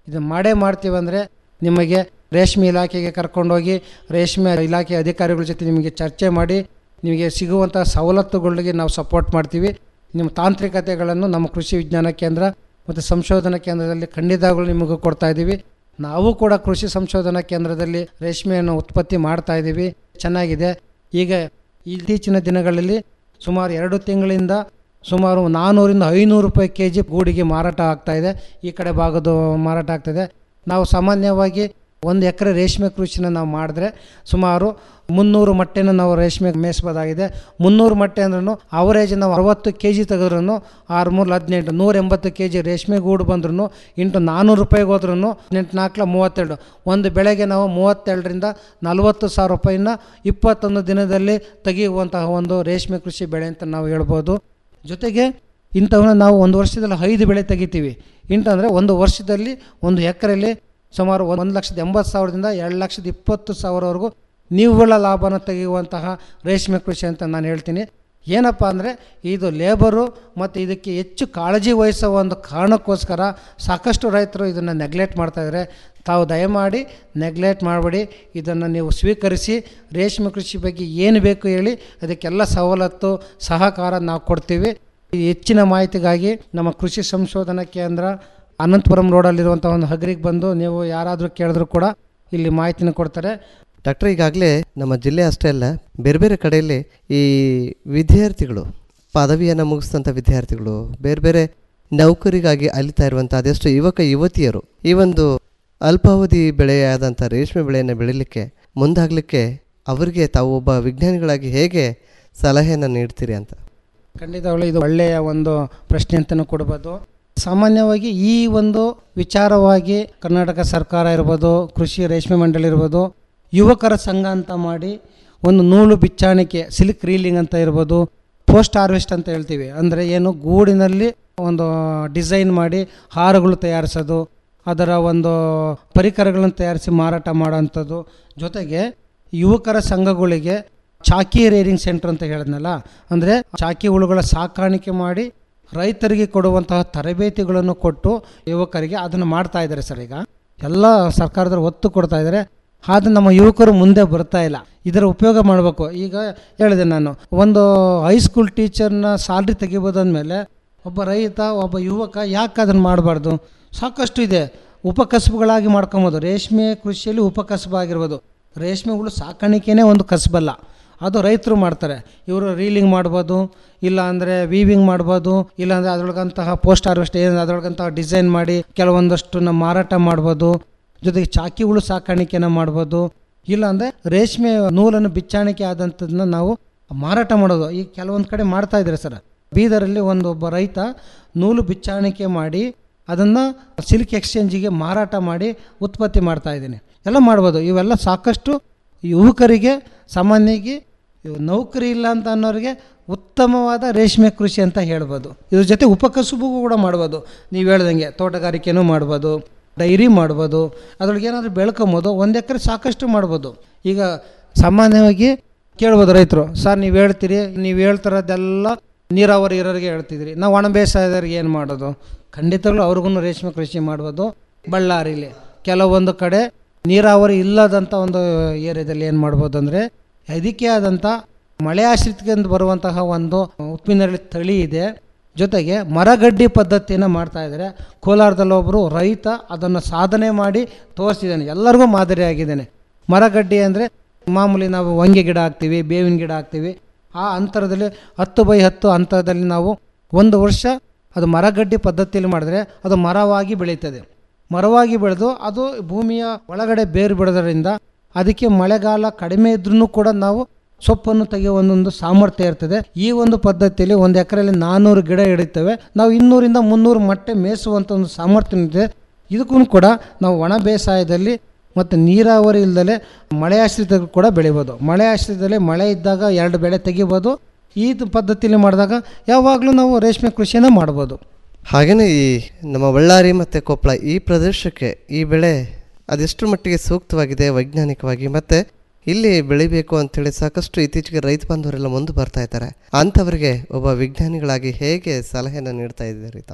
ಇದು ಮಾಡೇ ಮಾಡ್ತೀವಿ ಅಂದರೆ ನಿಮಗೆ ರೇಷ್ಮೆ ಇಲಾಖೆಗೆ ಕರ್ಕೊಂಡೋಗಿ ರೇಷ್ಮೆ ಇಲಾಖೆ ಅಧಿಕಾರಿಗಳ ಜೊತೆ ನಿಮಗೆ ಚರ್ಚೆ ಮಾಡಿ ನಿಮಗೆ ಸಿಗುವಂಥ ಸವಲತ್ತುಗಳಿಗೆ ನಾವು ಸಪೋರ್ಟ್ ಮಾಡ್ತೀವಿ ನಿಮ್ಮ ತಾಂತ್ರಿಕತೆಗಳನ್ನು ನಮ್ಮ ಕೃಷಿ ವಿಜ್ಞಾನ ಕೇಂದ್ರ ಮತ್ತು ಸಂಶೋಧನಾ ಕೇಂದ್ರದಲ್ಲಿ ಖಂಡಿತವಾಗ್ಲೂ ನಿಮಗೂ ಕೊಡ್ತಾ ಇದ್ದೀವಿ ನಾವು ಕೂಡ ಕೃಷಿ ಸಂಶೋಧನಾ ಕೇಂದ್ರದಲ್ಲಿ ರೇಷ್ಮೆಯನ್ನು ಉತ್ಪತ್ತಿ ಮಾಡ್ತಾ ಇದ್ದೀವಿ ಚೆನ್ನಾಗಿದೆ ಈಗ ಇತ್ತೀಚಿನ ದಿನಗಳಲ್ಲಿ ಸುಮಾರು ಎರಡು ತಿಂಗಳಿಂದ ಸುಮಾರು ನಾನ್ನೂರಿಂದ ಐನೂರು ರೂಪಾಯಿ ಕೆ ಜಿ ಗೂಡಿಗೆ ಮಾರಾಟ ಆಗ್ತಾ ಇದೆ ಈ ಕಡೆ ಭಾಗದ ಮಾರಾಟ ಆಗ್ತಾಯಿದೆ ನಾವು ಸಾಮಾನ್ಯವಾಗಿ ಒಂದು ಎಕರೆ ರೇಷ್ಮೆ ಕೃಷಿನ ನಾವು ಮಾಡಿದ್ರೆ ಸುಮಾರು ಮುನ್ನೂರು ಮೊಟ್ಟೆನ ನಾವು ರೇಷ್ಮೆ ಮೇಯಿಸ್ಬೋದಾಗಿದೆ ಮುನ್ನೂರು ಮೊಟ್ಟೆ ಅಂದ್ರೂ ಅವರೇಜ್ ನಾವು ಅರವತ್ತು ಕೆ ಜಿ ತೆಗೆದ್ರೂ ಆರು ಮೂರು ಹದಿನೆಂಟು ನೂರ ಎಂಬತ್ತು ಕೆ ಜಿ ರೇಷ್ಮೆ ಗೂಡು ಬಂದ್ರೂ ಇಂಟು ನಾನ್ನೂರು ರೂಪಾಯಿಗೆ ಹೋದ್ರೂ ಎಂಟು ನಾಲ್ಕಲ ಮೂವತ್ತೆರಡು ಒಂದು ಬೆಳೆಗೆ ನಾವು ಮೂವತ್ತೆರಡರಿಂದ ನಲವತ್ತು ಸಾವಿರ ರೂಪಾಯಿನ ಇಪ್ಪತ್ತೊಂದು ದಿನದಲ್ಲಿ ತೆಗೆಯುವಂತಹ ಒಂದು ರೇಷ್ಮೆ ಕೃಷಿ ಬೆಳೆ ಅಂತ ನಾವು ಹೇಳ್ಬೋದು ಜೊತೆಗೆ ಇಂಥವನ್ನ ನಾವು ಒಂದು ವರ್ಷದಲ್ಲಿ ಐದು ಬೆಳೆ ತೆಗಿತೀವಿ ಇಂತಂದರೆ ಒಂದು ವರ್ಷದಲ್ಲಿ ಒಂದು ಎಕರೆಯಲ್ಲಿ ಸುಮಾರು ಒಂದು ಲಕ್ಷದ ಎಂಬತ್ತು ಸಾವಿರದಿಂದ ಎರಡು ಲಕ್ಷದ ಇಪ್ಪತ್ತು ಸಾವಿರವರೆಗೂ ನಿವ್ವಳ ಲಾಭನ ತೆಗೆಯುವಂತಹ ರೇಷ್ಮೆ ಕೃಷಿ ಅಂತ ನಾನು ಹೇಳ್ತೀನಿ ಏನಪ್ಪ ಅಂದರೆ ಇದು ಲೇಬರು ಮತ್ತು ಇದಕ್ಕೆ ಹೆಚ್ಚು ಕಾಳಜಿ ವಹಿಸೋ ಒಂದು ಕಾರಣಕ್ಕೋಸ್ಕರ ಸಾಕಷ್ಟು ರೈತರು ಇದನ್ನು ನೆಗ್ಲೆಕ್ಟ್ ಮಾಡ್ತಾಯಿದ್ದಾರೆ ತಾವು ದಯಮಾಡಿ ನೆಗ್ಲೆಕ್ಟ್ ಮಾಡಬೇಡಿ ಇದನ್ನು ನೀವು ಸ್ವೀಕರಿಸಿ ರೇಷ್ಮೆ ಕೃಷಿ ಬಗ್ಗೆ ಏನು ಬೇಕು ಹೇಳಿ ಅದಕ್ಕೆಲ್ಲ ಸವಲತ್ತು ಸಹಕಾರ ನಾವು ಕೊಡ್ತೀವಿ ಈ ಹೆಚ್ಚಿನ ಮಾಹಿತಿಗಾಗಿ ನಮ್ಮ ಕೃಷಿ ಸಂಶೋಧನಾ ಕೇಂದ್ರ ಅನಂತಪುರಂ ರೋಡಲ್ಲಿರುವಂಥ ಒಂದು ಹಗರಿಗೆ ಬಂದು ನೀವು ಯಾರಾದರೂ ಕೇಳಿದ್ರು ಕೂಡ ಇಲ್ಲಿ ಮಾಹಿತಿನ ಕೊಡ್ತಾರೆ ಡಾಕ್ಟರ್ ಈಗಾಗಲೇ ನಮ್ಮ ಜಿಲ್ಲೆ ಅಷ್ಟೇ ಅಲ್ಲ ಬೇರೆ ಬೇರೆ ಕಡೆಯಲ್ಲಿ ಈ ವಿದ್ಯಾರ್ಥಿಗಳು ಪದವಿಯನ್ನು ಮುಗಿಸಿದಂಥ ವಿದ್ಯಾರ್ಥಿಗಳು ಬೇರೆ ಬೇರೆ ನೌಕರಿಗಾಗಿ ಅಲಿತಾ ಇರುವಂಥ ಅದೆಷ್ಟು ಯುವಕ ಯುವತಿಯರು ಈ ಒಂದು ಅಲ್ಪಾವಧಿ ಬೆಳೆಯಾದಂಥ ರೇಷ್ಮೆ ಬೆಳೆಯನ್ನು ಬೆಳೀಲಿಕ್ಕೆ ಮುಂದಾಗಲಿಕ್ಕೆ ಅವರಿಗೆ ತಾವು ಒಬ್ಬ ವಿಜ್ಞಾನಿಗಳಾಗಿ ಹೇಗೆ ಸಲಹೆಯನ್ನು ನೀಡ್ತೀರಿ ಅಂತ ಖಂಡಿತವಾಗ್ಲೂ ಇದು ಒಳ್ಳೆಯ ಒಂದು ಪ್ರಶ್ನೆ ಅಂತಲೂ ಕೊಡ್ಬೋದು ಸಾಮಾನ್ಯವಾಗಿ ಈ ಒಂದು ವಿಚಾರವಾಗಿ ಕರ್ನಾಟಕ ಸರ್ಕಾರ ಇರ್ಬೋದು ಕೃಷಿ ರೇಷ್ಮೆ ಮಂಡಳಿ ಇರ್ಬೋದು ಯುವಕರ ಸಂಘ ಅಂತ ಮಾಡಿ ಒಂದು ನೂಲು ಬಿಚ್ಚಾಣಿಕೆ ಸಿಲ್ಕ್ ರೀಲಿಂಗ್ ಅಂತ ಇರ್ಬೋದು ಪೋಸ್ಟ್ ಹಾರ್ವೆಸ್ಟ್ ಅಂತ ಹೇಳ್ತೀವಿ ಅಂದರೆ ಏನು ಗೂಡಿನಲ್ಲಿ ಒಂದು ಡಿಸೈನ್ ಮಾಡಿ ಹಾರಗಳು ತಯಾರಿಸೋದು ಅದರ ಒಂದು ಪರಿಕರಗಳನ್ನು ತಯಾರಿಸಿ ಮಾರಾಟ ಮಾಡೋಂಥದ್ದು ಜೊತೆಗೆ ಯುವಕರ ಸಂಘಗಳಿಗೆ ಚಾಕಿ ರೇರಿಂಗ್ ಸೆಂಟರ್ ಅಂತ ಹೇಳಿದ್ನಲ್ಲ ಅಂದರೆ ಚಾಕಿ ಹುಳುಗಳ ಸಾಕಾಣಿಕೆ ಮಾಡಿ ರೈತರಿಗೆ ಕೊಡುವಂತಹ ತರಬೇತಿಗಳನ್ನು ಕೊಟ್ಟು ಯುವಕರಿಗೆ ಅದನ್ನು ಮಾಡ್ತಾ ಇದ್ದಾರೆ ಸರ್ ಈಗ ಎಲ್ಲ ಸರ್ಕಾರದವರು ಒತ್ತು ಕೊಡ್ತಾ ಇದ್ದಾರೆ ಆದರೆ ನಮ್ಮ ಯುವಕರು ಮುಂದೆ ಬರ್ತಾ ಇಲ್ಲ ಇದರ ಉಪಯೋಗ ಮಾಡಬೇಕು ಈಗ ಹೇಳಿದೆ ನಾನು ಒಂದು ಹೈಸ್ಕೂಲ್ ಟೀಚರ್ನ ಸ್ಯಾಲ್ರಿ ತೆಗಿಬೋದಂದಮೇಲೆ ಒಬ್ಬ ರೈತ ಒಬ್ಬ ಯುವಕ ಯಾಕೆ ಅದನ್ನು ಮಾಡಬಾರ್ದು ಸಾಕಷ್ಟು ಇದೆ ಉಪಕಸಬುಗಳಾಗಿ ಮಾಡ್ಕೊಬೋದು ರೇಷ್ಮೆ ಕೃಷಿಯಲ್ಲಿ ಉಪಕಸಬು ಆಗಿರ್ಬೋದು ರೇಷ್ಮೆ ಹುಳು ಸಾಕಾಣಿಕೆನೇ ಒಂದು ಕಸಬಲ್ಲ ಅದು ರೈತರು ಮಾಡ್ತಾರೆ ಇವರು ರೀಲಿಂಗ್ ಮಾಡ್ಬೋದು ಇಲ್ಲ ಅಂದರೆ ವೀವಿಂಗ್ ಮಾಡ್ಬೋದು ಇಲ್ಲ ಅಂದರೆ ಅದರೊಳಗಂತಹ ಪೋಸ್ಟ್ ಹಾರ್ವೆಸ್ಟ್ ಏನು ಅದರೊಳಗಂತಹ ಡಿಸೈನ್ ಮಾಡಿ ಕೆಲವೊಂದಷ್ಟು ನಮ್ಮ ಮಾರಾಟ ಮಾಡ್ಬೋದು ಜೊತೆಗೆ ಚಾಕಿ ಹುಳು ಸಾಕಾಣಿಕೆನ ಮಾಡ್ಬೋದು ಇಲ್ಲ ಅಂದರೆ ರೇಷ್ಮೆ ನೂಲನ್ನು ಬಿಚ್ಚಾಣಿಕೆ ಆದಂಥದ್ದನ್ನ ನಾವು ಮಾರಾಟ ಮಾಡೋದು ಈಗ ಕೆಲವೊಂದು ಕಡೆ ಮಾಡ್ತಾ ಇದ್ದಾರೆ ಸರ್ ಬೀದರಲ್ಲಿ ಒಂದು ಒಬ್ಬ ರೈತ ನೂಲು ಬಿಚ್ಚಾಣಿಕೆ ಮಾಡಿ ಅದನ್ನು ಸಿಲ್ಕ್ ಎಕ್ಸ್ಚೇಂಜಿಗೆ ಮಾರಾಟ ಮಾಡಿ ಉತ್ಪತ್ತಿ ಮಾಡ್ತಾ ಇದ್ದೀನಿ ಎಲ್ಲ ಮಾಡ್ಬೋದು ಇವೆಲ್ಲ ಸಾಕಷ್ಟು ಯುವಕರಿಗೆ ಸಾಮಾನ್ಯವಾಗಿ ಇವು ನೌಕರಿ ಇಲ್ಲ ಅಂತ ಅನ್ನೋರಿಗೆ ಉತ್ತಮವಾದ ರೇಷ್ಮೆ ಕೃಷಿ ಅಂತ ಹೇಳ್ಬೋದು ಇದ್ರ ಜೊತೆ ಉಪಕಸುಬು ಕೂಡ ಮಾಡ್ಬೋದು ನೀವು ಹೇಳ್ದಂಗೆ ತೋಟಗಾರಿಕೆನೂ ಮಾಡ್ಬೋದು ಡೈರಿ ಮಾಡ್ಬೋದು ಅದ್ರೊಳಗೆ ಏನಾದರೂ ಬೆಳ್ಕೊಬೋದು ಒಂದು ಎಕರೆ ಸಾಕಷ್ಟು ಮಾಡ್ಬೋದು ಈಗ ಸಾಮಾನ್ಯವಾಗಿ ಕೇಳ್ಬೋದು ರೈತರು ಸರ್ ನೀವು ಹೇಳ್ತೀರಿ ನೀವು ಹೇಳ್ತಿರೋದೆಲ್ಲ ನೀರಾವರಿ ಇರೋರಿಗೆ ಹೇಳ್ತಿದ್ರಿ ನಾವು ಒಣ ಬೇಸಾಯದವ್ರಿಗೆ ಏನು ಮಾಡೋದು ಖಂಡಿತವಾಗ್ಲೂ ಅವ್ರಿಗೂ ರೇಷ್ಮೆ ಕೃಷಿ ಮಾಡ್ಬೋದು ಬಳ್ಳಾರಿಲಿ ಕೆಲವೊಂದು ಕಡೆ ನೀರಾವರಿ ಇಲ್ಲದಂಥ ಒಂದು ಏರಿಯಾದಲ್ಲಿ ಏನು ಮಾಡ್ಬೋದು ಅಂದರೆ ಅದಕ್ಕೆ ಆದಂಥ ಮಳೆ ಆಶ್ರಿತದಿಂದ ಬರುವಂತಹ ಒಂದು ಉಪ್ಪಿನರಳಿ ತಳಿ ಇದೆ ಜೊತೆಗೆ ಮರಗಡ್ಡಿ ಪದ್ಧತಿಯನ್ನು ಮಾಡ್ತಾ ಇದ್ದಾರೆ ಕೋಲಾರದಲ್ಲಿ ಒಬ್ಬರು ರೈತ ಅದನ್ನು ಸಾಧನೆ ಮಾಡಿ ತೋರಿಸಿದ್ದಾನೆ ಎಲ್ಲರಿಗೂ ಮಾದರಿಯಾಗಿದ್ದಾನೆ ಮರಗಡ್ಡಿ ಅಂದರೆ ಮಾಮೂಲಿ ನಾವು ಹೊಂಗೆ ಗಿಡ ಹಾಕ್ತೀವಿ ಬೇವಿನ ಗಿಡ ಹಾಕ್ತೀವಿ ಆ ಅಂತರದಲ್ಲಿ ಹತ್ತು ಬೈ ಹತ್ತು ಅಂತರದಲ್ಲಿ ನಾವು ಒಂದು ವರ್ಷ ಅದು ಮರಗಡ್ಡಿ ಪದ್ಧತಿಯಲ್ಲಿ ಮಾಡಿದ್ರೆ ಅದು ಮರವಾಗಿ ಬೆಳೀತದೆ ಮರವಾಗಿ ಬೆಳೆದು ಅದು ಭೂಮಿಯ ಒಳಗಡೆ ಬೇರು ಬಿಡೋದ್ರಿಂದ ಅದಕ್ಕೆ ಮಳೆಗಾಲ ಕಡಿಮೆ ಇದ್ರೂ ಕೂಡ ನಾವು ಸೊಪ್ಪನ್ನು ತೆಗೆಯುವ ಒಂದೊಂದು ಸಾಮರ್ಥ್ಯ ಇರ್ತದೆ ಈ ಒಂದು ಪದ್ಧತಿಯಲ್ಲಿ ಒಂದು ಎಕರೆಯಲ್ಲಿ ನಾನ್ನೂರು ಗಿಡ ಹಿಡಿತೇವೆ ನಾವು ಇನ್ನೂರಿಂದ ಮುನ್ನೂರು ಮೊಟ್ಟೆ ಮೇಯಿಸುವಂಥ ಒಂದು ಸಾಮರ್ಥ್ಯ ಇದೆ ಇದಕ್ಕೂ ಕೂಡ ನಾವು ಒಣ ಬೇಸಾಯದಲ್ಲಿ ಮತ್ತು ನೀರಾವರಿ ಇಲ್ಲದಲೆ ಮಳೆ ಆಶ್ರಿತ ಕೂಡ ಬೆಳಿಬೋದು ಮಳೆ ಆಶ್ರಿತದಲ್ಲಿ ಮಳೆ ಇದ್ದಾಗ ಎರಡು ಬೆಳೆ ತೆಗಿಬೋದು ಈ ಪದ್ಧತಿಯಲ್ಲಿ ಮಾಡಿದಾಗ ಯಾವಾಗಲೂ ನಾವು ರೇಷ್ಮೆ ಕೃಷಿಯನ್ನು ಮಾಡ್ಬೋದು ಹಾಗೆಯೇ ಈ ನಮ್ಮ ಬಳ್ಳಾರಿ ಮತ್ತು ಕೊಪ್ಪಳ ಈ ಪ್ರದೇಶಕ್ಕೆ ಈ ಬೆಳೆ ಅದೆಷ್ಟರ ಮಟ್ಟಿಗೆ ಸೂಕ್ತವಾಗಿದೆ ವೈಜ್ಞಾನಿಕವಾಗಿ ಮತ್ತು ಇಲ್ಲಿ ಬೆಳಿಬೇಕು ಅಂತೇಳಿ ಸಾಕಷ್ಟು ಇತ್ತೀಚೆಗೆ ರೈತ ಬಾಂಧವರೆಲ್ಲ ಮುಂದೆ ಬರ್ತಾ ಇದ್ದಾರೆ ಅಂಥವರಿಗೆ ಒಬ್ಬ ವಿಜ್ಞಾನಿಗಳಾಗಿ ಹೇಗೆ ಸಲಹೆಯನ್ನು ನೀಡ್ತಾ ಇದ್ದೀರಿ ತಾವು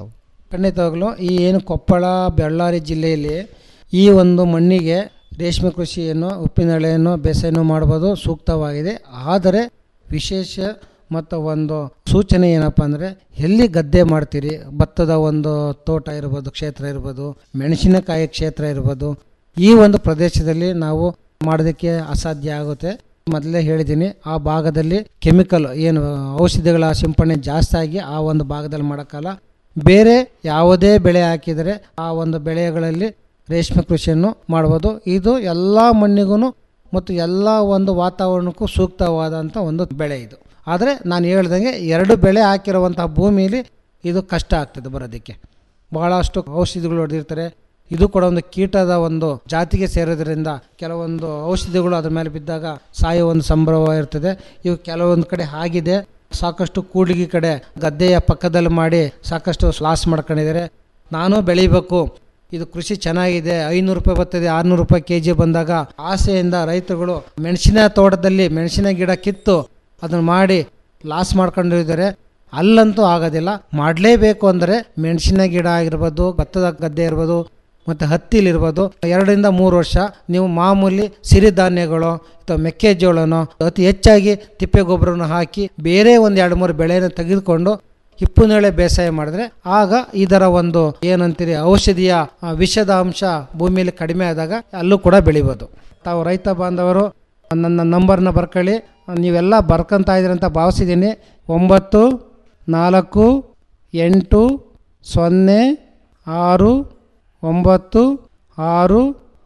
ಖಂಡಿತವಾಗ್ಲೂ ಈ ಏನು ಕೊಪ್ಪಳ ಬಳ್ಳಾರಿ ಜಿಲ್ಲೆಯಲ್ಲಿ ಈ ಒಂದು ಮಣ್ಣಿಗೆ ರೇಷ್ಮೆ ಕೃಷಿಯನ್ನು ಉಪ್ಪಿನಳೆಯನ್ನು ಬೇಸಾಯನೂ ಮಾಡ್ಬೋದು ಸೂಕ್ತವಾಗಿದೆ ಆದರೆ ವಿಶೇಷ ಮತ್ತು ಒಂದು ಸೂಚನೆ ಏನಪ್ಪ ಅಂದರೆ ಎಲ್ಲಿ ಗದ್ದೆ ಮಾಡ್ತೀರಿ ಭತ್ತದ ಒಂದು ತೋಟ ಇರ್ಬೋದು ಕ್ಷೇತ್ರ ಇರ್ಬೋದು ಮೆಣಸಿನಕಾಯಿ ಕ್ಷೇತ್ರ ಇರ್ಬೋದು ಈ ಒಂದು ಪ್ರದೇಶದಲ್ಲಿ ನಾವು ಮಾಡೋದಕ್ಕೆ ಅಸಾಧ್ಯ ಆಗುತ್ತೆ ಮೊದಲೇ ಹೇಳಿದ್ದೀನಿ ಆ ಭಾಗದಲ್ಲಿ ಕೆಮಿಕಲ್ ಏನು ಔಷಧಿಗಳ ಸಿಂಪಡಣೆ ಜಾಸ್ತಿ ಆಗಿ ಆ ಒಂದು ಭಾಗದಲ್ಲಿ ಮಾಡೋಕ್ಕಲ್ಲ ಬೇರೆ ಯಾವುದೇ ಬೆಳೆ ಹಾಕಿದರೆ ಆ ಒಂದು ಬೆಳೆಗಳಲ್ಲಿ ರೇಷ್ಮೆ ಕೃಷಿಯನ್ನು ಮಾಡ್ಬೋದು ಇದು ಎಲ್ಲ ಮಣ್ಣಿಗೂ ಮತ್ತು ಎಲ್ಲ ಒಂದು ವಾತಾವರಣಕ್ಕೂ ಸೂಕ್ತವಾದಂಥ ಒಂದು ಬೆಳೆ ಇದು ಆದರೆ ನಾನು ಹೇಳ್ದಂಗೆ ಎರಡು ಬೆಳೆ ಹಾಕಿರುವಂಥ ಭೂಮಿಯಲ್ಲಿ ಇದು ಕಷ್ಟ ಆಗ್ತದೆ ಬರೋದಕ್ಕೆ ಬಹಳಷ್ಟು ಔಷಧಿಗಳು ಹೊಡೆದಿರ್ತಾರೆ ಇದು ಕೂಡ ಒಂದು ಕೀಟದ ಒಂದು ಜಾತಿಗೆ ಸೇರೋದ್ರಿಂದ ಕೆಲವೊಂದು ಔಷಧಿಗಳು ಅದ್ರ ಮೇಲೆ ಬಿದ್ದಾಗ ಸಾಯೋ ಒಂದು ಸಂಭ್ರಮ ಇರ್ತದೆ ಇವು ಕೆಲವೊಂದು ಕಡೆ ಆಗಿದೆ ಸಾಕಷ್ಟು ಕೂಡ್ಲಿಗಿ ಕಡೆ ಗದ್ದೆಯ ಪಕ್ಕದಲ್ಲಿ ಮಾಡಿ ಸಾಕಷ್ಟು ಲಾಸ್ ಮಾಡ್ಕೊಂಡಿದ್ದಾರೆ ನಾನು ಬೆಳಿಬೇಕು ಇದು ಕೃಷಿ ಚೆನ್ನಾಗಿದೆ ಐನೂರು ರೂಪಾಯಿ ಬರ್ತದೆ ಆರ್ನೂರು ರೂಪಾಯಿ ಕೆ ಜಿ ಬಂದಾಗ ಆಸೆಯಿಂದ ರೈತರುಗಳು ಮೆಣಸಿನ ತೋಟದಲ್ಲಿ ಮೆಣಸಿನ ಗಿಡ ಕಿತ್ತು ಅದನ್ನು ಮಾಡಿ ಲಾಸ್ ಮಾಡ್ಕೊಂಡಿದ್ದಾರೆ ಅಲ್ಲಂತೂ ಆಗೋದಿಲ್ಲ ಮಾಡಲೇಬೇಕು ಅಂದರೆ ಮೆಣಸಿನ ಗಿಡ ಆಗಿರ್ಬೋದು ಭತ್ತದ ಗದ್ದೆ ಇರ್ಬೋದು ಮತ್ತು ಹತ್ತಿಲಿರ್ಬೋದು ಎರಡರಿಂದ ಮೂರು ವರ್ಷ ನೀವು ಮಾಮೂಲಿ ಸಿರಿಧಾನ್ಯಗಳು ಅಥವಾ ಮೆಕ್ಕೆಜೋಳನೋ ಅತಿ ಹೆಚ್ಚಾಗಿ ತಿಪ್ಪೆ ಗೊಬ್ಬರನ ಹಾಕಿ ಬೇರೆ ಒಂದು ಎರಡು ಮೂರು ಬೆಳೆಯನ್ನು ತೆಗೆದುಕೊಂಡು ಹಿಪ್ಪುನೇಳೆ ಬೇಸಾಯ ಮಾಡಿದ್ರೆ ಆಗ ಇದರ ಒಂದು ಏನಂತೀರಿ ಔಷಧಿಯ ಆ, ವಿಷದ ಅಂಶ ಭೂಮಿಯಲ್ಲಿ ಕಡಿಮೆ ಆದಾಗ ಅಲ್ಲೂ ಕೂಡ ಬೆಳಿಬೋದು ತಾವು ರೈತ ಬಾಂಧವರು ನನ್ನ ನಂಬರ್ನ ಬರ್ಕೊಳ್ಳಿ ನೀವೆಲ್ಲ ಬರ್ಕೊಂತ ಇದ್ದೀರಿ ಅಂತ ಭಾವಿಸಿದ್ದೀನಿ ಒಂಬತ್ತು ನಾಲ್ಕು ಎಂಟು ಸೊನ್ನೆ ಆರು ಒಂಬತ್ತು ಆರು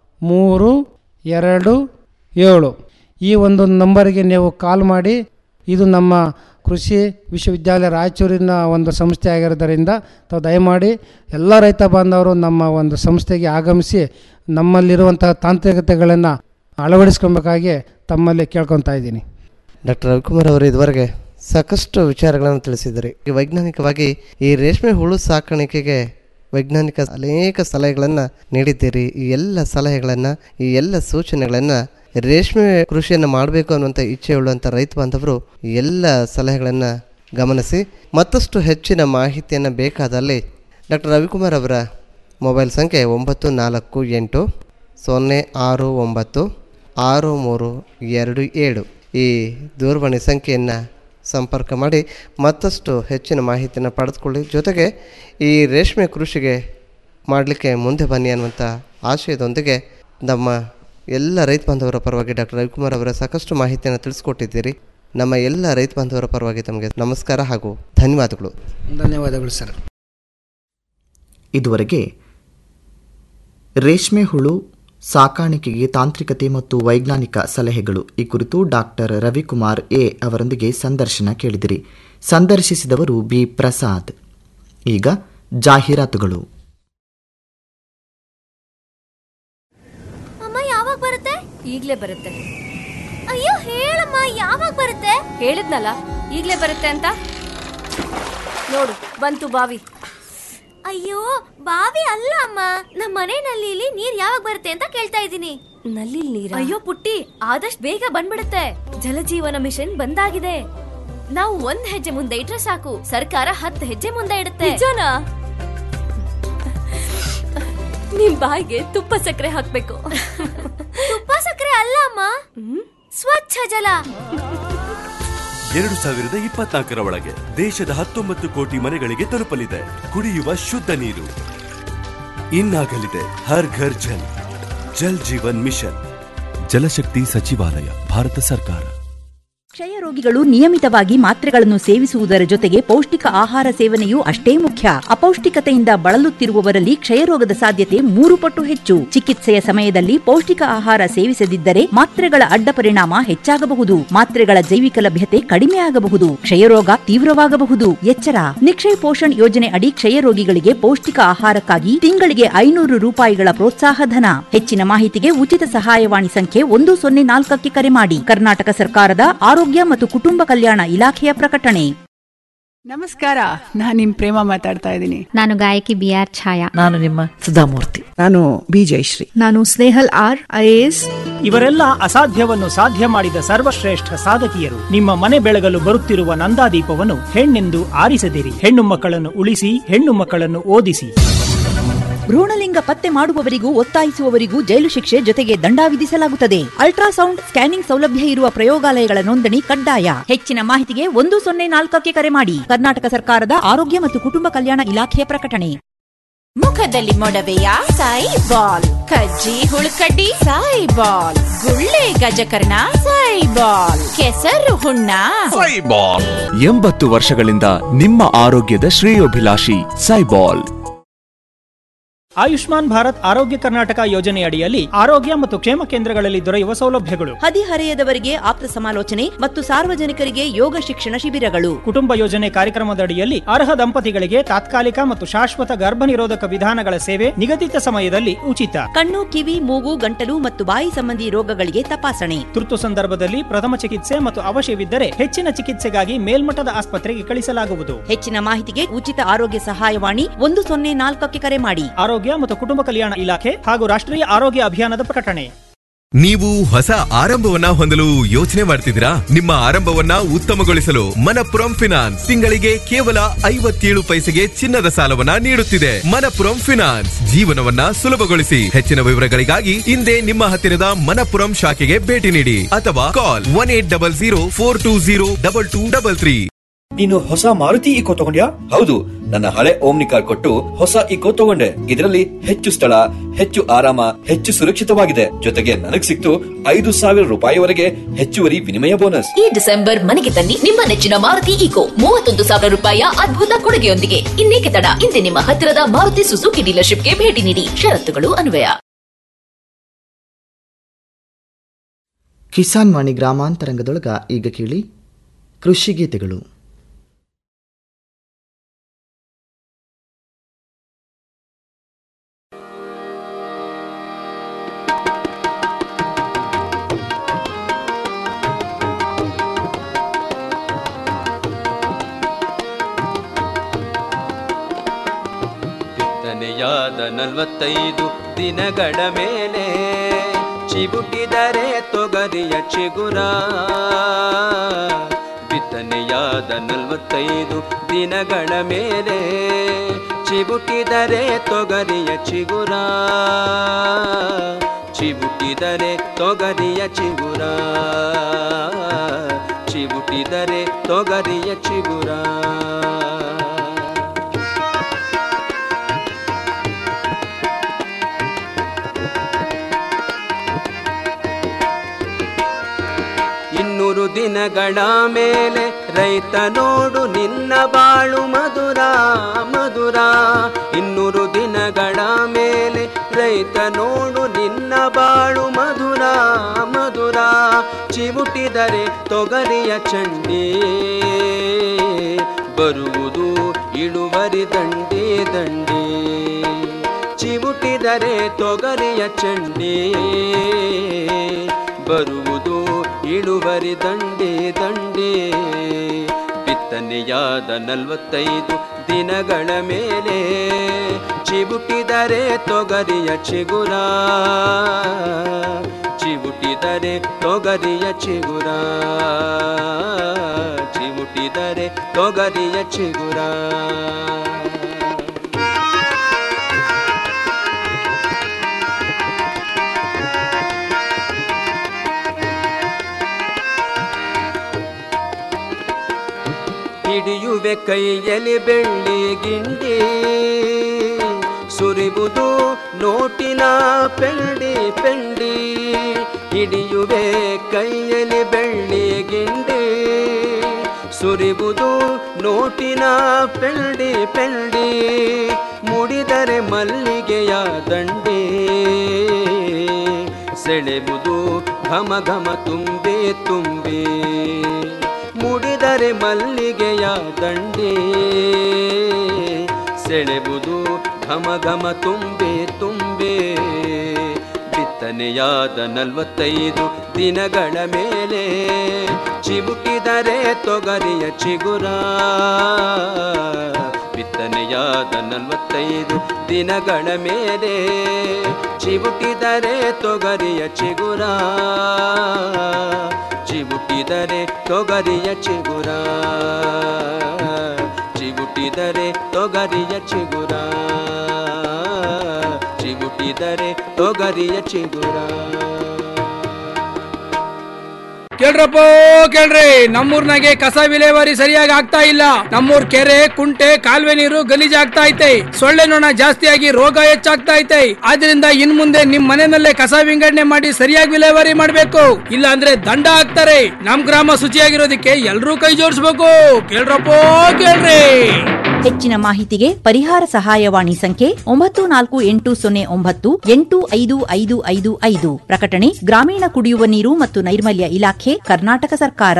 ಮೂರು ಎರಡು ಏಳು ಈ ಒಂದು ನಂಬರಿಗೆ ನೀವು ಕಾಲ್ ಮಾಡಿ ಇದು ನಮ್ಮ ಕೃಷಿ ವಿಶ್ವವಿದ್ಯಾಲಯ ರಾಯಚೂರಿನ ಒಂದು ಸಂಸ್ಥೆ ಆಗಿರೋದರಿಂದ ತಾವು ದಯಮಾಡಿ ಎಲ್ಲ ರೈತ ಬಾಂಧವರು ನಮ್ಮ ಒಂದು ಸಂಸ್ಥೆಗೆ ಆಗಮಿಸಿ ನಮ್ಮಲ್ಲಿರುವಂತಹ ತಾಂತ್ರಿಕತೆಗಳನ್ನು ಅಳವಡಿಸ್ಕೊಬೇಕಾಗಿ ತಮ್ಮಲ್ಲಿ ಕೇಳ್ಕೊತಾ ಇದ್ದೀನಿ ಡಾಕ್ಟರ್ ರವಿಕುಮಾರ್ ಅವರು ಇದುವರೆಗೆ ಸಾಕಷ್ಟು ವಿಚಾರಗಳನ್ನು ತಿಳಿಸಿದ್ದಾರೆ ಈ ವೈಜ್ಞಾನಿಕವಾಗಿ ಈ ರೇಷ್ಮೆ ಹುಳು ಸಾಕಾಣಿಕೆಗೆ ವೈಜ್ಞಾನಿಕ ಅನೇಕ ಸಲಹೆಗಳನ್ನು ನೀಡಿದ್ದೀರಿ ಈ ಎಲ್ಲ ಸಲಹೆಗಳನ್ನು ಈ ಎಲ್ಲ ಸೂಚನೆಗಳನ್ನು ರೇಷ್ಮೆ ಕೃಷಿಯನ್ನು ಮಾಡಬೇಕು ಅನ್ನುವಂಥ ಇಚ್ಛೆ ಉಳ್ಳುವಂಥ ರೈತ ಬಾಂಧವರು ಈ ಎಲ್ಲ ಸಲಹೆಗಳನ್ನು ಗಮನಿಸಿ ಮತ್ತಷ್ಟು ಹೆಚ್ಚಿನ ಮಾಹಿತಿಯನ್ನು ಬೇಕಾದಲ್ಲಿ ಡಾಕ್ಟರ್ ರವಿಕುಮಾರ್ ಅವರ ಮೊಬೈಲ್ ಸಂಖ್ಯೆ ಒಂಬತ್ತು ನಾಲ್ಕು ಎಂಟು ಸೊನ್ನೆ ಆರು ಒಂಬತ್ತು ಆರು ಮೂರು ಎರಡು ಏಳು ಈ ದೂರವಾಣಿ ಸಂಖ್ಯೆಯನ್ನು ಸಂಪರ್ಕ ಮಾಡಿ ಮತ್ತಷ್ಟು ಹೆಚ್ಚಿನ ಮಾಹಿತಿಯನ್ನು ಪಡೆದುಕೊಳ್ಳಿ ಜೊತೆಗೆ ಈ ರೇಷ್ಮೆ ಕೃಷಿಗೆ ಮಾಡಲಿಕ್ಕೆ ಮುಂದೆ ಬನ್ನಿ ಅನ್ನುವಂಥ ಆಶಯದೊಂದಿಗೆ ನಮ್ಮ ಎಲ್ಲ ರೈತ ಬಾಂಧವರ ಪರವಾಗಿ ಡಾಕ್ಟರ್ ರವಿಕುಮಾರ್ ಅವರ ಸಾಕಷ್ಟು ಮಾಹಿತಿಯನ್ನು ತಿಳಿಸ್ಕೊಟ್ಟಿದ್ದೀರಿ ನಮ್ಮ ಎಲ್ಲ ರೈತ ಬಾಂಧವರ ಪರವಾಗಿ ತಮಗೆ ನಮಸ್ಕಾರ ಹಾಗೂ ಧನ್ಯವಾದಗಳು ಧನ್ಯವಾದಗಳು ಸರ್ ಇದುವರೆಗೆ ರೇಷ್ಮೆ ಹುಳು ಸಾಕಾಣಿಕೆಗೆ ತಾಂತ್ರಿಕತೆ ಮತ್ತು ವೈಜ್ಞಾನಿಕ ಸಲಹೆಗಳು ಈ ಕುರಿತು ಡಾಕ್ಟರ್ ರವಿಕುಮಾರ್ ಎ ಅವರೊಂದಿಗೆ ಸಂದರ್ಶನ ಕೇಳಿದಿರಿ ಸಂದರ್ಶಿಸಿದವರು ಬಿ ಪ್ರಸಾದ್ ಈಗ ಜಾಹೀರಾತುಗಳು ಅಮ್ಮ ಯಾವಾಗ ಬರುತ್ತೆ ಈಗ್ಲೇ ಬರುತ್ತೆ ಅಯ್ಯೋ ಹೇಳಮ್ಮ ಯಾವಾಗ ಬರುತ್ತೆ ಹೇಳಿದ್ನಲ್ಲ ಈಗ್ಲೇ ಬರುತ್ತೆ ಅಂತ ನೋಡು ಬಂತು ಬಾವಿ ಅಯ್ಯೋ ಬಾವಿ ಅಲ್ಲ ಅಮ್ಮ ನಮ್ಮ ಮನೆ ನಲ್ಲಿಲಿ ನೀರ್ ಯಾವಾಗ ಬರುತ್ತೆ ಅಂತ ಕೇಳ್ತಾ ಇದ್ದೀನಿ ನಲ್ಲಿ ನೀರ ಅಯ್ಯೋ ಪುಟ್ಟಿ ಆದಷ್ಟು ಬೇಗ ಬಂದ್ಬಿಡುತ್ತೆ ಜಲಜೀವನ ಮಿಷನ್ ಬಂದಾಗಿದೆ ನಾವು ಒಂದ್ ಹೆಜ್ಜೆ ಮುಂದೆ ಇಟ್ರೆ ಸಾಕು ಸರ್ಕಾರ ಹತ್ತು ಹೆಜ್ಜೆ ಮುಂದೆ ಇಡುತ್ತೆ ನಿಜನಾ ನಿಮ್ ಬಾಯಿಗೆ ತುಪ್ಪ ಸಕ್ಕರೆ ಹಾಕ್ಬೇಕು ತುಪ್ಪ ಸಕ್ಕರೆ ಅಲ್ಲ ಅಮ್ಮ ಸ್ವಚ್ಛ ಜಲ ಎರಡು ಸಾವಿರದ ಇಪ್ಪತ್ನಾಲ್ಕರ ಒಳಗೆ ದೇಶದ ಹತ್ತೊಂಬತ್ತು ಕೋಟಿ ಮನೆಗಳಿಗೆ ತಲುಪಲಿದೆ ಕುಡಿಯುವ ಶುದ್ಧ ನೀರು ಇನ್ನಾಗಲಿದೆ ಹರ್ ಘರ್ ಜಲ್ ಜಲ್ ಜೀವನ್ ಮಿಷನ್ ಜಲಶಕ್ತಿ ಸಚಿವಾಲಯ ಭಾರತ ಸರ್ಕಾರ ಕ್ಷಯ ರೋಗಿಗಳು ನಿಯಮಿತವಾಗಿ ಮಾತ್ರೆಗಳನ್ನು ಸೇವಿಸುವುದರ ಜೊತೆಗೆ ಪೌಷ್ಟಿಕ ಆಹಾರ ಸೇವನೆಯೂ ಅಷ್ಟೇ ಮುಖ್ಯ ಅಪೌಷ್ಟಿಕತೆಯಿಂದ ಬಳಲುತ್ತಿರುವವರಲ್ಲಿ ಕ್ಷಯರೋಗದ ಸಾಧ್ಯತೆ ಮೂರು ಪಟ್ಟು ಹೆಚ್ಚು ಚಿಕಿತ್ಸೆಯ ಸಮಯದಲ್ಲಿ ಪೌಷ್ಟಿಕ ಆಹಾರ ಸೇವಿಸದಿದ್ದರೆ ಮಾತ್ರೆಗಳ ಅಡ್ಡ ಪರಿಣಾಮ ಹೆಚ್ಚಾಗಬಹುದು ಮಾತ್ರೆಗಳ ಜೈವಿಕ ಲಭ್ಯತೆ ಕಡಿಮೆ ಆಗಬಹುದು ಕ್ಷಯರೋಗ ತೀವ್ರವಾಗಬಹುದು ಎಚ್ಚರ ನಿಕ್ಷಯ್ ಪೋಷಣ್ ಯೋಜನೆ ಅಡಿ ಕ್ಷಯ ರೋಗಿಗಳಿಗೆ ಪೌಷ್ಟಿಕ ಆಹಾರಕ್ಕಾಗಿ ತಿಂಗಳಿಗೆ ಐನೂರು ರೂಪಾಯಿಗಳ ಪ್ರೋತ್ಸಾಹ ಧನ ಹೆಚ್ಚಿನ ಮಾಹಿತಿಗೆ ಉಚಿತ ಸಹಾಯವಾಣಿ ಸಂಖ್ಯೆ ಒಂದು ಸೊನ್ನೆ ನಾಲ್ಕಕ್ಕೆ ಕರೆ ಮಾಡಿ ಕರ್ನಾಟಕ ಸರ್ಕಾರದ ಆರೋಗ್ಯ ಮತ್ತು ಕುಟುಂಬ ಕಲ್ಯಾಣ ಇಲಾಖೆಯ ಪ್ರಕಟಣೆ ನಮಸ್ಕಾರ ನಾನು ನಿಮ್ ಪ್ರೇಮ ಮಾತಾಡ್ತಾ ಇದ್ದೀನಿ ನಾನು ಗಾಯಕಿ ಬಿ ಆರ್ ಛಾಯಾ ನಾನು ನಿಮ್ಮ ಸುಧಾಮೂರ್ತಿ ನಾನು ಬಿ ಜಯಶ್ರೀ ನಾನು ಸ್ನೇಹಲ್ ಆರ್ ಐಎಎಸ್ ಇವರೆಲ್ಲ ಅಸಾಧ್ಯವನ್ನು ಸಾಧ್ಯ ಮಾಡಿದ ಸರ್ವಶ್ರೇಷ್ಠ ಸಾಧಕಿಯರು ನಿಮ್ಮ ಮನೆ ಬೆಳಗಲು ಬರುತ್ತಿರುವ ನಂದಾದೀಪವನ್ನು ಹೆಣ್ಣೆಂದು ಆರಿಸದಿರಿ ಹೆಣ್ಣು ಮಕ್ಕಳನ್ನು ಉಳಿಸಿ ಹೆಣ್ಣು ಮಕ್ಕಳನ್ನು ಓದಿಸಿ ಭ್ರೂಣಲಿಂಗ ಪತ್ತೆ ಮಾಡುವವರಿಗೂ ಒತ್ತಾಯಿಸುವವರಿಗೂ ಜೈಲು ಶಿಕ್ಷೆ ಜೊತೆಗೆ ದಂಡ ವಿಧಿಸಲಾಗುತ್ತದೆ ಅಲ್ಟ್ರಾಸೌಂಡ್ ಸ್ಕ್ಯಾನಿಂಗ್ ಸೌಲಭ್ಯ ಇರುವ ಪ್ರಯೋಗಾಲಯಗಳ ನೋಂದಣಿ ಕಡ್ಡಾಯ ಹೆಚ್ಚಿನ ಮಾಹಿತಿಗೆ ಒಂದು ಸೊನ್ನೆ ನಾಲ್ಕಕ್ಕೆ ಕರೆ ಮಾಡಿ ಕರ್ನಾಟಕ ಸರ್ಕಾರದ ಆರೋಗ್ಯ ಮತ್ತು ಕುಟುಂಬ ಕಲ್ಯಾಣ ಇಲಾಖೆಯ ಪ್ರಕಟಣೆ ಮುಖದಲ್ಲಿ ಮೊಡವೆಯ ಸಾಯಿ ಬಾಲ್ ಕಜ್ಜಿ ಹುಳುಕಡ್ಡಿ ಸಾಯಿ ಬಾಲ್ ಗುಳ್ಳೆ ಗಜಕರ್ಣ ಸಾಯಿ ಬಾಲ್ ಕೆಸರು ಹುಣ್ಣ ಸೈಬಾಲ್ ಎಂಬತ್ತು ವರ್ಷಗಳಿಂದ ನಿಮ್ಮ ಆರೋಗ್ಯದ ಶ್ರೇಯೋಭಿಲಾಷಿ ಸೈಬಾಲ್ ಆಯುಷ್ಮಾನ್ ಭಾರತ್ ಆರೋಗ್ಯ ಕರ್ನಾಟಕ ಯೋಜನೆಯಡಿಯಲ್ಲಿ ಆರೋಗ್ಯ ಮತ್ತು ಕ್ಷೇಮ ಕೇಂದ್ರಗಳಲ್ಲಿ ದೊರೆಯುವ ಸೌಲಭ್ಯಗಳು ಹದಿಹರೆಯದವರಿಗೆ ಆಪ್ತ ಸಮಾಲೋಚನೆ ಮತ್ತು ಸಾರ್ವಜನಿಕರಿಗೆ ಯೋಗ ಶಿಕ್ಷಣ ಶಿಬಿರಗಳು ಕುಟುಂಬ ಯೋಜನೆ ಕಾರ್ಯಕ್ರಮದಡಿಯಲ್ಲಿ ಅರ್ಹ ದಂಪತಿಗಳಿಗೆ ತಾತ್ಕಾಲಿಕ ಮತ್ತು ಶಾಶ್ವತ ಗರ್ಭ ನಿರೋಧಕ ವಿಧಾನಗಳ ಸೇವೆ ನಿಗದಿತ ಸಮಯದಲ್ಲಿ ಉಚಿತ ಕಣ್ಣು ಕಿವಿ ಮೂಗು ಗಂಟಲು ಮತ್ತು ಬಾಯಿ ಸಂಬಂಧಿ ರೋಗಗಳಿಗೆ ತಪಾಸಣೆ ತುರ್ತು ಸಂದರ್ಭದಲ್ಲಿ ಪ್ರಥಮ ಚಿಕಿತ್ಸೆ ಮತ್ತು ಅವಶ್ಯವಿದ್ದರೆ ಹೆಚ್ಚಿನ ಚಿಕಿತ್ಸೆಗಾಗಿ ಮೇಲ್ಮಟ್ಟದ ಆಸ್ಪತ್ರೆಗೆ ಕಳಿಸಲಾಗುವುದು ಹೆಚ್ಚಿನ ಮಾಹಿತಿಗೆ ಉಚಿತ ಆರೋಗ್ಯ ಸಹಾಯವಾಣಿ ಒಂದು ಸೊನ್ನೆ ನಾಲ್ಕಕ್ಕೆ ಕರೆ ಮಾಡಿ ಆರೋಗ್ಯ ಮತ್ತು ಕುಟುಂಬ ಕಲ್ಯಾಣ ಇಲಾಖೆ ಹಾಗೂ ರಾಷ್ಟ್ರೀಯ ಆರೋಗ್ಯ ಅಭಿಯಾನದ ಪ್ರಕಟಣೆ ನೀವು ಹೊಸ ಆರಂಭವನ್ನ ಹೊಂದಲು ಯೋಚನೆ ಮಾಡ್ತಿದ್ದೀರಾ ನಿಮ್ಮ ಆರಂಭವನ್ನ ಉತ್ತಮಗೊಳಿಸಲು ಮನಪುರಂ ಫಿನಾನ್ಸ್ ತಿಂಗಳಿಗೆ ಕೇವಲ ಐವತ್ತೇಳು ಪೈಸೆಗೆ ಚಿನ್ನದ ಸಾಲವನ್ನ ನೀಡುತ್ತಿದೆ ಮನಪುರಂ ಫಿನಾನ್ಸ್ ಜೀವನವನ್ನ ಸುಲಭಗೊಳಿಸಿ ಹೆಚ್ಚಿನ ವಿವರಗಳಿಗಾಗಿ ಹಿಂದೆ ನಿಮ್ಮ ಹತ್ತಿರದ ಮನಪುರಂ ಶಾಖೆಗೆ ಭೇಟಿ ನೀಡಿ ಅಥವಾ call one eight double zero four two zero double two double three ನೀನು ಹೊಸ ಮಾರುತಿ ಇಕೋ ತಗೊಂಡ್ಯಾ ಹೌದು ನನ್ನ ಹಳೆ ಓಮ್ನಿ ಕಾರ್ ಕೊಟ್ಟು ಹೊಸ ಇಕೋ ತಗೊಂಡೆ ಇದರಲ್ಲಿ ಹೆಚ್ಚು ಸ್ಥಳ ಹೆಚ್ಚು ಆರಾಮ ಹೆಚ್ಚು ಸುರಕ್ಷಿತವಾಗಿದೆ ಜೊತೆಗೆ ನನಗ್ ಸಿಕ್ತು ಐದು ಸಾವಿರ ರೂಪಾಯಿವರೆಗೆ ಹೆಚ್ಚುವರಿ ವಿನಿಮಯ ಬೋನಸ್ ಈ ಡಿಸೆಂಬರ್ ಮನೆಗೆ ತನ್ನಿ ನಿಮ್ಮ ನೆಚ್ಚಿನ ಮಾರುತಿ ಈಕೋ ಮೂವತ್ತೊಂದು ಸಾವಿರ ರೂಪಾಯಿಯ ಅದ್ಭುತ ಕೊಡುಗೆಯೊಂದಿಗೆ ಇನ್ನೇಕೆ ತಡ ಇಂದೇ ನಿಮ್ಮ ಹತ್ತಿರದ ಮಾರುತಿ ಸುಜುಕಿ ಡೀಲರ್ಶಿಪ್ಗೆ ಭೇಟಿ ನೀಡಿ ಷರತ್ತುಗಳು ಅನ್ವಯ ಕಿಸಾನ್ ವಾಣಿ ಗ್ರಾಮಾಂತರಂಗದೊಳಗ ಈಗ ಕೇಳಿ ಕೃಷಿ ಗೀತೆಗಳು ಬಿತ್ತನೆಯಾದ ನಲವತ್ತೈದು ದಿನಗಳ ಮೇಲೆ ಚಿಬುಟಿದರೆ ತೊಗರಿಯ ಚಿಗುರ ಬಿತ್ತನೆಯಾದ ನಲವತ್ತೈದು ದಿನಗಳ ಮೇಲೆ ಚಿಬುಟಿದರೆ ತೊಗರಿಯ ಚಿಗುರ ಚಿಬುಟಿದರೆ ತೊಗರಿಯ ಚಿಗುರ ಚಿಬುಟಿದರೆ ತೊಗರಿಯ ಚಿಗುರ ಇನ್ನೂರು ದಿನಗಳ ಮೇಲೆ ರೈತ ನೋಡು ನಿನ್ನ ಬಾಳು ಮಧುರ ಮಧುರ ಇನ್ನೂರು ದಿನಗಳ ಮೇಲೆ ರೈತ ನೋಡು ನಿನ್ನ ಬಾಳು ಮಧುರ ಮಧುರ ಚಿವುಟಿದರೆ ತೊಗರಿಯ ಚಂಡಿ ಬರುವುದು ಇಳುವರಿ ದಂಡಿ ದಂಡಿ ಚಿವುಟಿದರೆ ತೊಗರಿಯ ಚಂಡಿ ಬರುವುದು ಇಳುವರಿ ದಂಡೆ ದಂಡೆ ಬಿತ್ತನೆಯಾದ ನಲವತ್ತೈದು ದಿನಗಳ ಮೇಲೆ ಚಿಬುಟಿದರೆ ತೊಗರಿಯ ಚಿಗುರ ಚಿಬುಟಿದರೆ ತೊಗರಿಯ ಚಿಗುರ ಚಿಬುಟಿದರೆ ತೊಗರಿಯ ಚಿಗುರ ಹಿಡಿಯುವೆ ಕೈಯಲ್ಲಿ ಬೆಳ್ಳಿ ಗಿಂಡಿ ಸುರಿವುದು ನೋಟಿನ ಪೆಂಡಿ ಪೆಂಡಿ ಹಿಡಿಯುವೆ ಕೈಯಲ್ಲಿ ಬೆಳ್ಳಿ ಗಿಂಡಿ ಸುರಿವುದು ನೋಟಿನ ಪೆಂಡಿ ಪೆಂಡಿ ಮುಡಿದರೆ ಮಲ್ಲಿಗೆಯ ದಂಡಿ ಸೆಳೆಬುದು ಘಮ ಘಮ ತುಂಬೆ ತುಂಬಿ ಮುಡಿದರೆ ಮಲ್ಲಿಗೆಯ ದಂಡೆ ಸೆಳೆಬುದು ಘಮ ಘಮ ತುಂಬೆ ತುಂಬೆ ಬಿತ್ತನೆ ಬಿತ್ತನೆಯಾದ ನಲವತ್ತೈದು ದಿನಗಳ ಮೇಲೆ ಚಿಬುಟಿದರೆ ತೊಗರಿಯ ಚಿಗುರ ಬಿತ್ತನೆಯಾದ ನಲವತ್ತೈದು ದಿನಗಳ ಮೇಲೆ ಚಿಬುಟಿದರೆ ತೊಗರಿಯ ಚಿಗುರ ಚಿಬುಟಿದರೆ ತೊಗರಿಯ ಚಿಗುರ ಚಿಬುಟಿದರೆ ತೊಗರಿಯ ಚಿಗುರ ಚಿಗುಟಿದರೆ ತೊಗರಿಯ ಚಿಗುರ ಕೇಳ್ರಪ್ಪ ಕೇಳ್ರಿ ನಮ್ಮೂರ್ನಾಗೆ ಕಸ ವಿಲೇವಾರಿ ಸರಿಯಾಗಿ ಆಗ್ತಾ ಇಲ್ಲ ನಮ್ಮೂರ್ ಕೆರೆ ಕುಂಟೆ ಕಾಲುವೆ ನೀರು ಗಲೀಜ್ ಆಗ್ತಾ ಐತೆ ಸೊಳ್ಳೆ ನೊಣ ಜಾಸ್ತಿಯಾಗಿ ರೋಗ ಹೆಚ್ಚಾಗ್ತಾ ಐತೆ ಆದ್ರಿಂದ ಇನ್ ಮುಂದೆ ನಿಮ್ ಮನೆಯಲ್ಲೇ ಕಸ ವಿಂಗಡಣೆ ಮಾಡಿ ಸರಿಯಾಗಿ ವಿಲೇವಾರಿ ಮಾಡ್ಬೇಕು ಇಲ್ಲ ಅಂದ್ರೆ ದಂಡ ಹಾಕ್ತಾರೆ ನಮ್ ಗ್ರಾಮ ಶುಚಿಯಾಗಿರೋದಕ್ಕೆ ಎಲ್ರೂ ಕೈ ಜೋಡಿಸ್ಬೇಕು ಕೇಳ್ರಪ್ಪ ಕೇಳ್ರಿ ಹೆಚ್ಚಿನ ಮಾಹಿತಿಗೆ ಪರಿಹಾರ ಸಹಾಯವಾಣಿ ಸಂಖ್ಯೆ ಒಂಬತ್ತು ನಾಲ್ಕು ಎಂಟು ಸೊನ್ನೆ ಒಂಬತ್ತು ಎಂಟು ಐದು ಐದು ಐದು ಐದು ಪ್ರಕಟಣೆ ಗ್ರಾಮೀಣ ಕುಡಿಯುವ ನೀರು ಮತ್ತು ನೈರ್ಮಲ್ಯ ಇಲಾಖೆ ಕರ್ನಾಟಕ ಸರ್ಕಾರ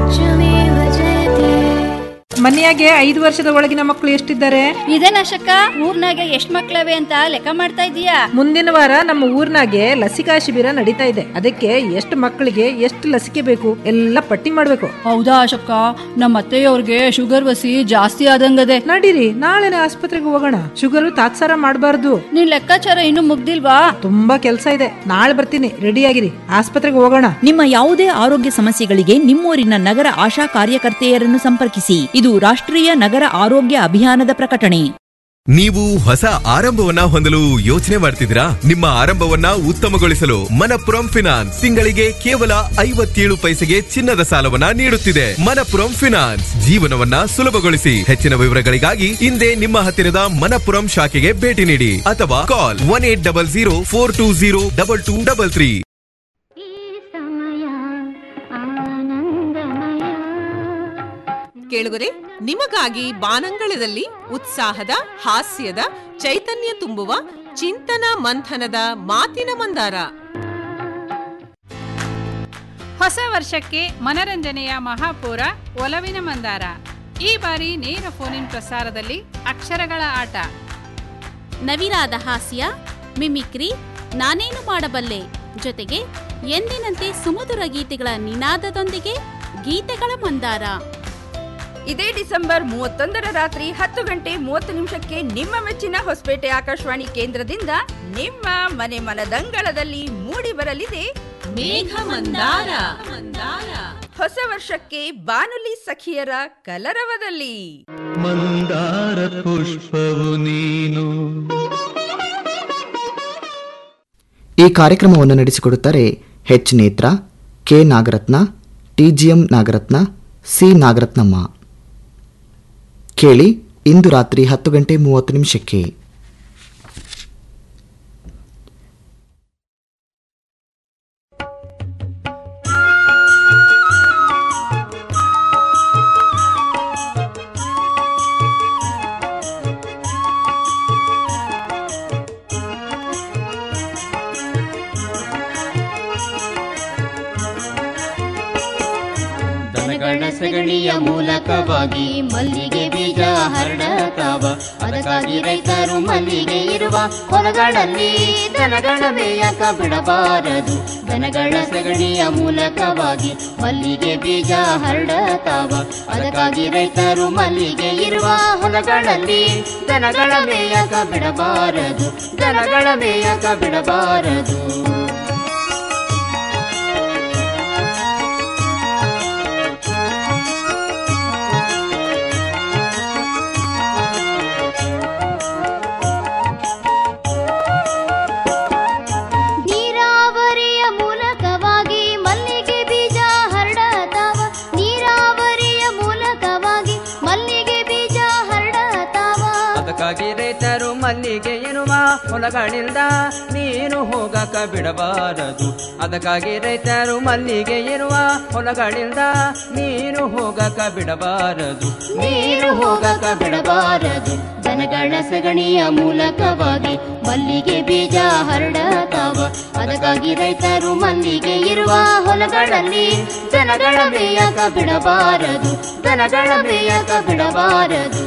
ಮನೆಯಾಗೆ ಐದು ವರ್ಷದ ಒಳಗಿನ ಮಕ್ಕಳು ಎಷ್ಟಿದ್ದಾರೆ ಇದೇನಶಕ ಊರ್ನಾಗೆ ಎಷ್ಟ್ ಮಕ್ಳವೆ ಅಂತ ಲೆಕ್ಕ ಮಾಡ್ತಾ ಇದೀಯಾ ಮುಂದಿನ ವಾರ ನಮ್ಮ ಊರ್ನಾಗೆ ಲಸಿಕಾ ಶಿಬಿರ ನಡೀತಾ ಇದೆ ಅದಕ್ಕೆ ಎಷ್ಟು ಮಕ್ಕಳಿಗೆ ಎಷ್ಟು ಲಸಿಕೆ ಬೇಕು ಎಲ್ಲ ಪಟ್ಟಿ ಮಾಡ್ಬೇಕು ಹೌದಾ ಅಶಕ್ಕ ನಮ್ಮ ಅತ್ತೆಯವ್ರಿಗೆ ಶುಗರ್ ವಸಿ ಜಾಸ್ತಿ ಆದಂಗದೆ ನಡೀರಿ ನಾಳೆನೆ ಆಸ್ಪತ್ರೆಗೆ ಹೋಗೋಣ ಶುಗರ್ ತಾತ್ಸಾರ ಮಾಡಬಾರ್ದು ನಿನ್ ಲೆಕ್ಕಾಚಾರ ಇನ್ನು ಮುಗ್ದಿಲ್ವಾ ತುಂಬಾ ಕೆಲಸ ಇದೆ ನಾಳೆ ಬರ್ತೀನಿ ರೆಡಿ ಆಗಿರಿ ಆಸ್ಪತ್ರೆಗೆ ಹೋಗೋಣ ನಿಮ್ಮ ಯಾವುದೇ ಆರೋಗ್ಯ ಸಮಸ್ಯೆಗಳಿಗೆ ನಿಮ್ಮೂರಿನ ನಗರ ಆಶಾ ಕಾರ್ಯಕರ್ತೆಯರನ್ನು ಸಂಪರ್ಕಿಸಿ ಇದು ರಾಷ್ಟ್ರೀಯ ನಗರ ಆರೋಗ್ಯ ಅಭಿಯಾನದ ಪ್ರಕಟಣೆ ನೀವು ಹೊಸ ಆರಂಭವನ್ನ ಹೊಂದಲು ಯೋಚನೆ ಮಾಡ್ತಿದ್ದೀರಾ ನಿಮ್ಮ ಆರಂಭವನ್ನ ಉತ್ತಮಗೊಳಿಸಲು ಮನಪುರಂ ಫಿನಾನ್ಸ್ ತಿಂಗಳಿಗೆ ಕೇವಲ ಐವತ್ತೇಳು ಪೈಸೆಗೆ ಚಿನ್ನದ ಸಾಲವನ್ನ ನೀಡುತ್ತಿದೆ ಮನಪುರಂ ಫಿನಾನ್ಸ್ ಜೀವನವನ್ನ ಸುಲಭಗೊಳಿಸಿ ಹೆಚ್ಚಿನ ವಿವರಗಳಿಗಾಗಿ ಹಿಂದೆ ನಿಮ್ಮ ಹತ್ತಿರದ ಮನಪುರಂ ಶಾಖೆಗೆ ಭೇಟಿ ನೀಡಿ ಅಥವಾ call one eight double zero four two zero double two double three ಕೇಳುಗರೆ ನಿಮಗಾಗಿ ಬಾನಂಗಳದಲ್ಲಿ ಉತ್ಸಾಹದ ಹಾಸ್ಯದ ಚೈತನ್ಯ ತುಂಬುವ ಚಿಂತನ ಮಂಥನದ ಮಾತಿನ ಮಂದಾರ ಹೊಸ ವರ್ಷಕ್ಕೆ ಮನರಂಜನೆಯ ಮಹಾಪೂರ ಒಲವಿನ ಮಂದಾರ ಈ ಬಾರಿ ನೇರ ಫೋನಿನ್ ಪ್ರಸಾರದಲ್ಲಿ ಅಕ್ಷರಗಳ ಆಟ ನವಿರಾದ ಹಾಸ್ಯ ಮಿಮಿಕ್ರಿ ನಾನೇನು ಮಾಡಬಲ್ಲೆ ಜೊತೆಗೆ ಎಂದಿನಂತೆ ಸುಮಧುರ ಗೀತೆಗಳ ನಿನಾದದೊಂದಿಗೆ ಗೀತೆಗಳ ಮಂದಾರ ಇದೇ ಡಿಸೆಂಬರ್ ಮೂವತ್ತೊಂದರ ರಾತ್ರಿ ಹತ್ತು ಗಂಟೆ ಮೂವತ್ತು ನಿಮಿಷಕ್ಕೆ ನಿಮ್ಮ ಮೆಚ್ಚಿನ ಹೊಸಪೇಟೆ ಆಕಾಶವಾಣಿ ಕೇಂದ್ರದಿಂದ ನಿಮ್ಮ ಮನೆ ಮನದಂಗಳದಲ್ಲಿ ಮೂಡಿ ಬರಲಿದೆ ಮೇಘ ಮಂದಾರ. ಹೊಸ ವರ್ಷಕ್ಕೆ ಬಾನುಲಿ ಸಖಿಯರ ಕಲರವದಲ್ಲಿ ಮಂದಾರ ಪುಷ್ಪವು ನೀನು ಈ ಕಾರ್ಯಕ್ರಮವನ್ನು ನಡೆಸಿಕೊಡುತ್ತಾರೆ H Netra K Nagaratna TGM Nagaratna C Nagaratnamma ಕೇಳಿ ಇಂದು ರಾತ್ರಿ ಹತ್ತು ಗಂಟೆ ಮೂವತ್ತು ನಿಮಿಷಕ್ಕೆ ದನಗಳ ಸಗಣಿಯ ಮೂಲಕವಾಗಿ ಮಲ್ಲಿಗೆ ಬೀಜ ಹರಡತಾವ ಅದಕ್ಕಾಗಿ ರೈತರು ಮಲ್ಲಿಗೆ ಇರುವ ಹೊಲಗಳಲ್ಲಿ ದನಗಳ ಮೇಯಕ ಬಿಡಬಾರದು ದನಗಳ ಸಗಣಿಯ ಮೂಲಕವಾಗಿ ಮಲ್ಲಿಗೆ ಬೀಜ ಹರಡತಾವ ಅದಕ್ಕಾಗಿ ರೈತರು ಮಲ್ಲಿಗೆ ಇರುವ ಹೊಲಗಳಲ್ಲಿ ದನಗಳ ಮೇಯಕ ಬಿಡಬಾರದು ದನಗಳ ಮೇಯಕ ಬಿಡಬಾರದು ನೀರಾವರಿಯ ಮೂಲಕವಾಗಿ ಮಲ್ಲಿಗೆ ಬೀಜ ಹರಡತಾವ ನೀರಾವರಿಯ ಮೂಲಕವಾಗಿ ಮಲ್ಲಿಗೆ ಬೀಜ ಹರಡತಾವ ಅದಕ್ಕಾಗಿ ರೈತರು ಮಲ್ಲಿಗೆ ಎನ್ನುವ ಹೊಲಗಳಿಂದ ನೀನು ಹೋಗಕ ಬಿಡಬಾರದು ಅದಕ್ಕಾಗಿ ರೈತರು ಮಲ್ಲಿಗೆ ಇರುವ ಹೊಲಗಳಿಂದ ನೀನು ಹೋಗಕ ಬಿಡಬಾರದು ನೀರು ಹೋಗಕ ಬಿಡಬಾರದು ದನಗಳ ಸಗಣಿಯ ಮೂಲಕವಾಗಿ ಮಲ್ಲಿಗೆ ಬೀಜ ಹರಡತಾವ ಅದಕ್ಕಾಗಿ ರೈತರು ಮಲ್ಲಿಗೆ ಇರುವ ಹೊಲಗಳಲ್ಲಿ ದನಗಳ ಮೇಯಕ ಬಿಡಬಾರದು ದನಗಳ ಮೇಯಕ ಬಿಡಬಾರದು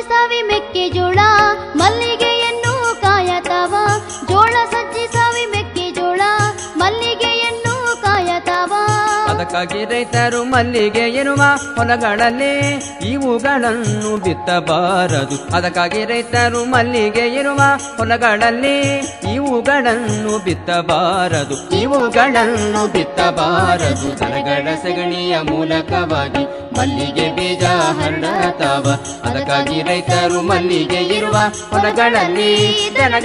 ಸಜ್ಜಿ ಸಾವಿ ಮೆಕ್ಕೆಜೋಳ ಮಲ್ಲಿಗೆಯನ್ನು ಕಾಯತಾವ ಜೋಳ ಸಜ್ಜಿ ಸಾವಿ ಮೆಕ್ಕೆಜೋಳ ಮಲ್ಲಿಗೆಯನ್ನು ಕಾಯತಾವ ಅದಕ್ಕಾಗಿ ರೈತರು ಮಲ್ಲಿಗೆ ಎನ್ನುವ ಹೊಲಗಳಲ್ಲಿ ಇವುಗಳನ್ನು ಬಿತ್ತಬಾರದು ಅದಕ್ಕಾಗಿ ರೈತರು ಮಲ್ಲಿಗೆ ಎನ್ನುವ ಹೊಲಗಳಲ್ಲಿ ಇವುಗಳನ್ನು ಬಿತ್ತಬಾರದು ಇವುಗಳನ್ನು ಬಿತ್ತಬಾರದು ದನಗಳ ಸಗಣಿಯ ಮೂಲಕವಾಗಿ ಮಲ್ಲಿಗೆ ಬೀಜ ಹರಡತಾವ ಅದಕ್ಕಾಗಿ ರೈತರು ಮಲ್ಲಿಗೆ ಇರುವ ಹೊಲಗಳಲ್ಲಿ ದನ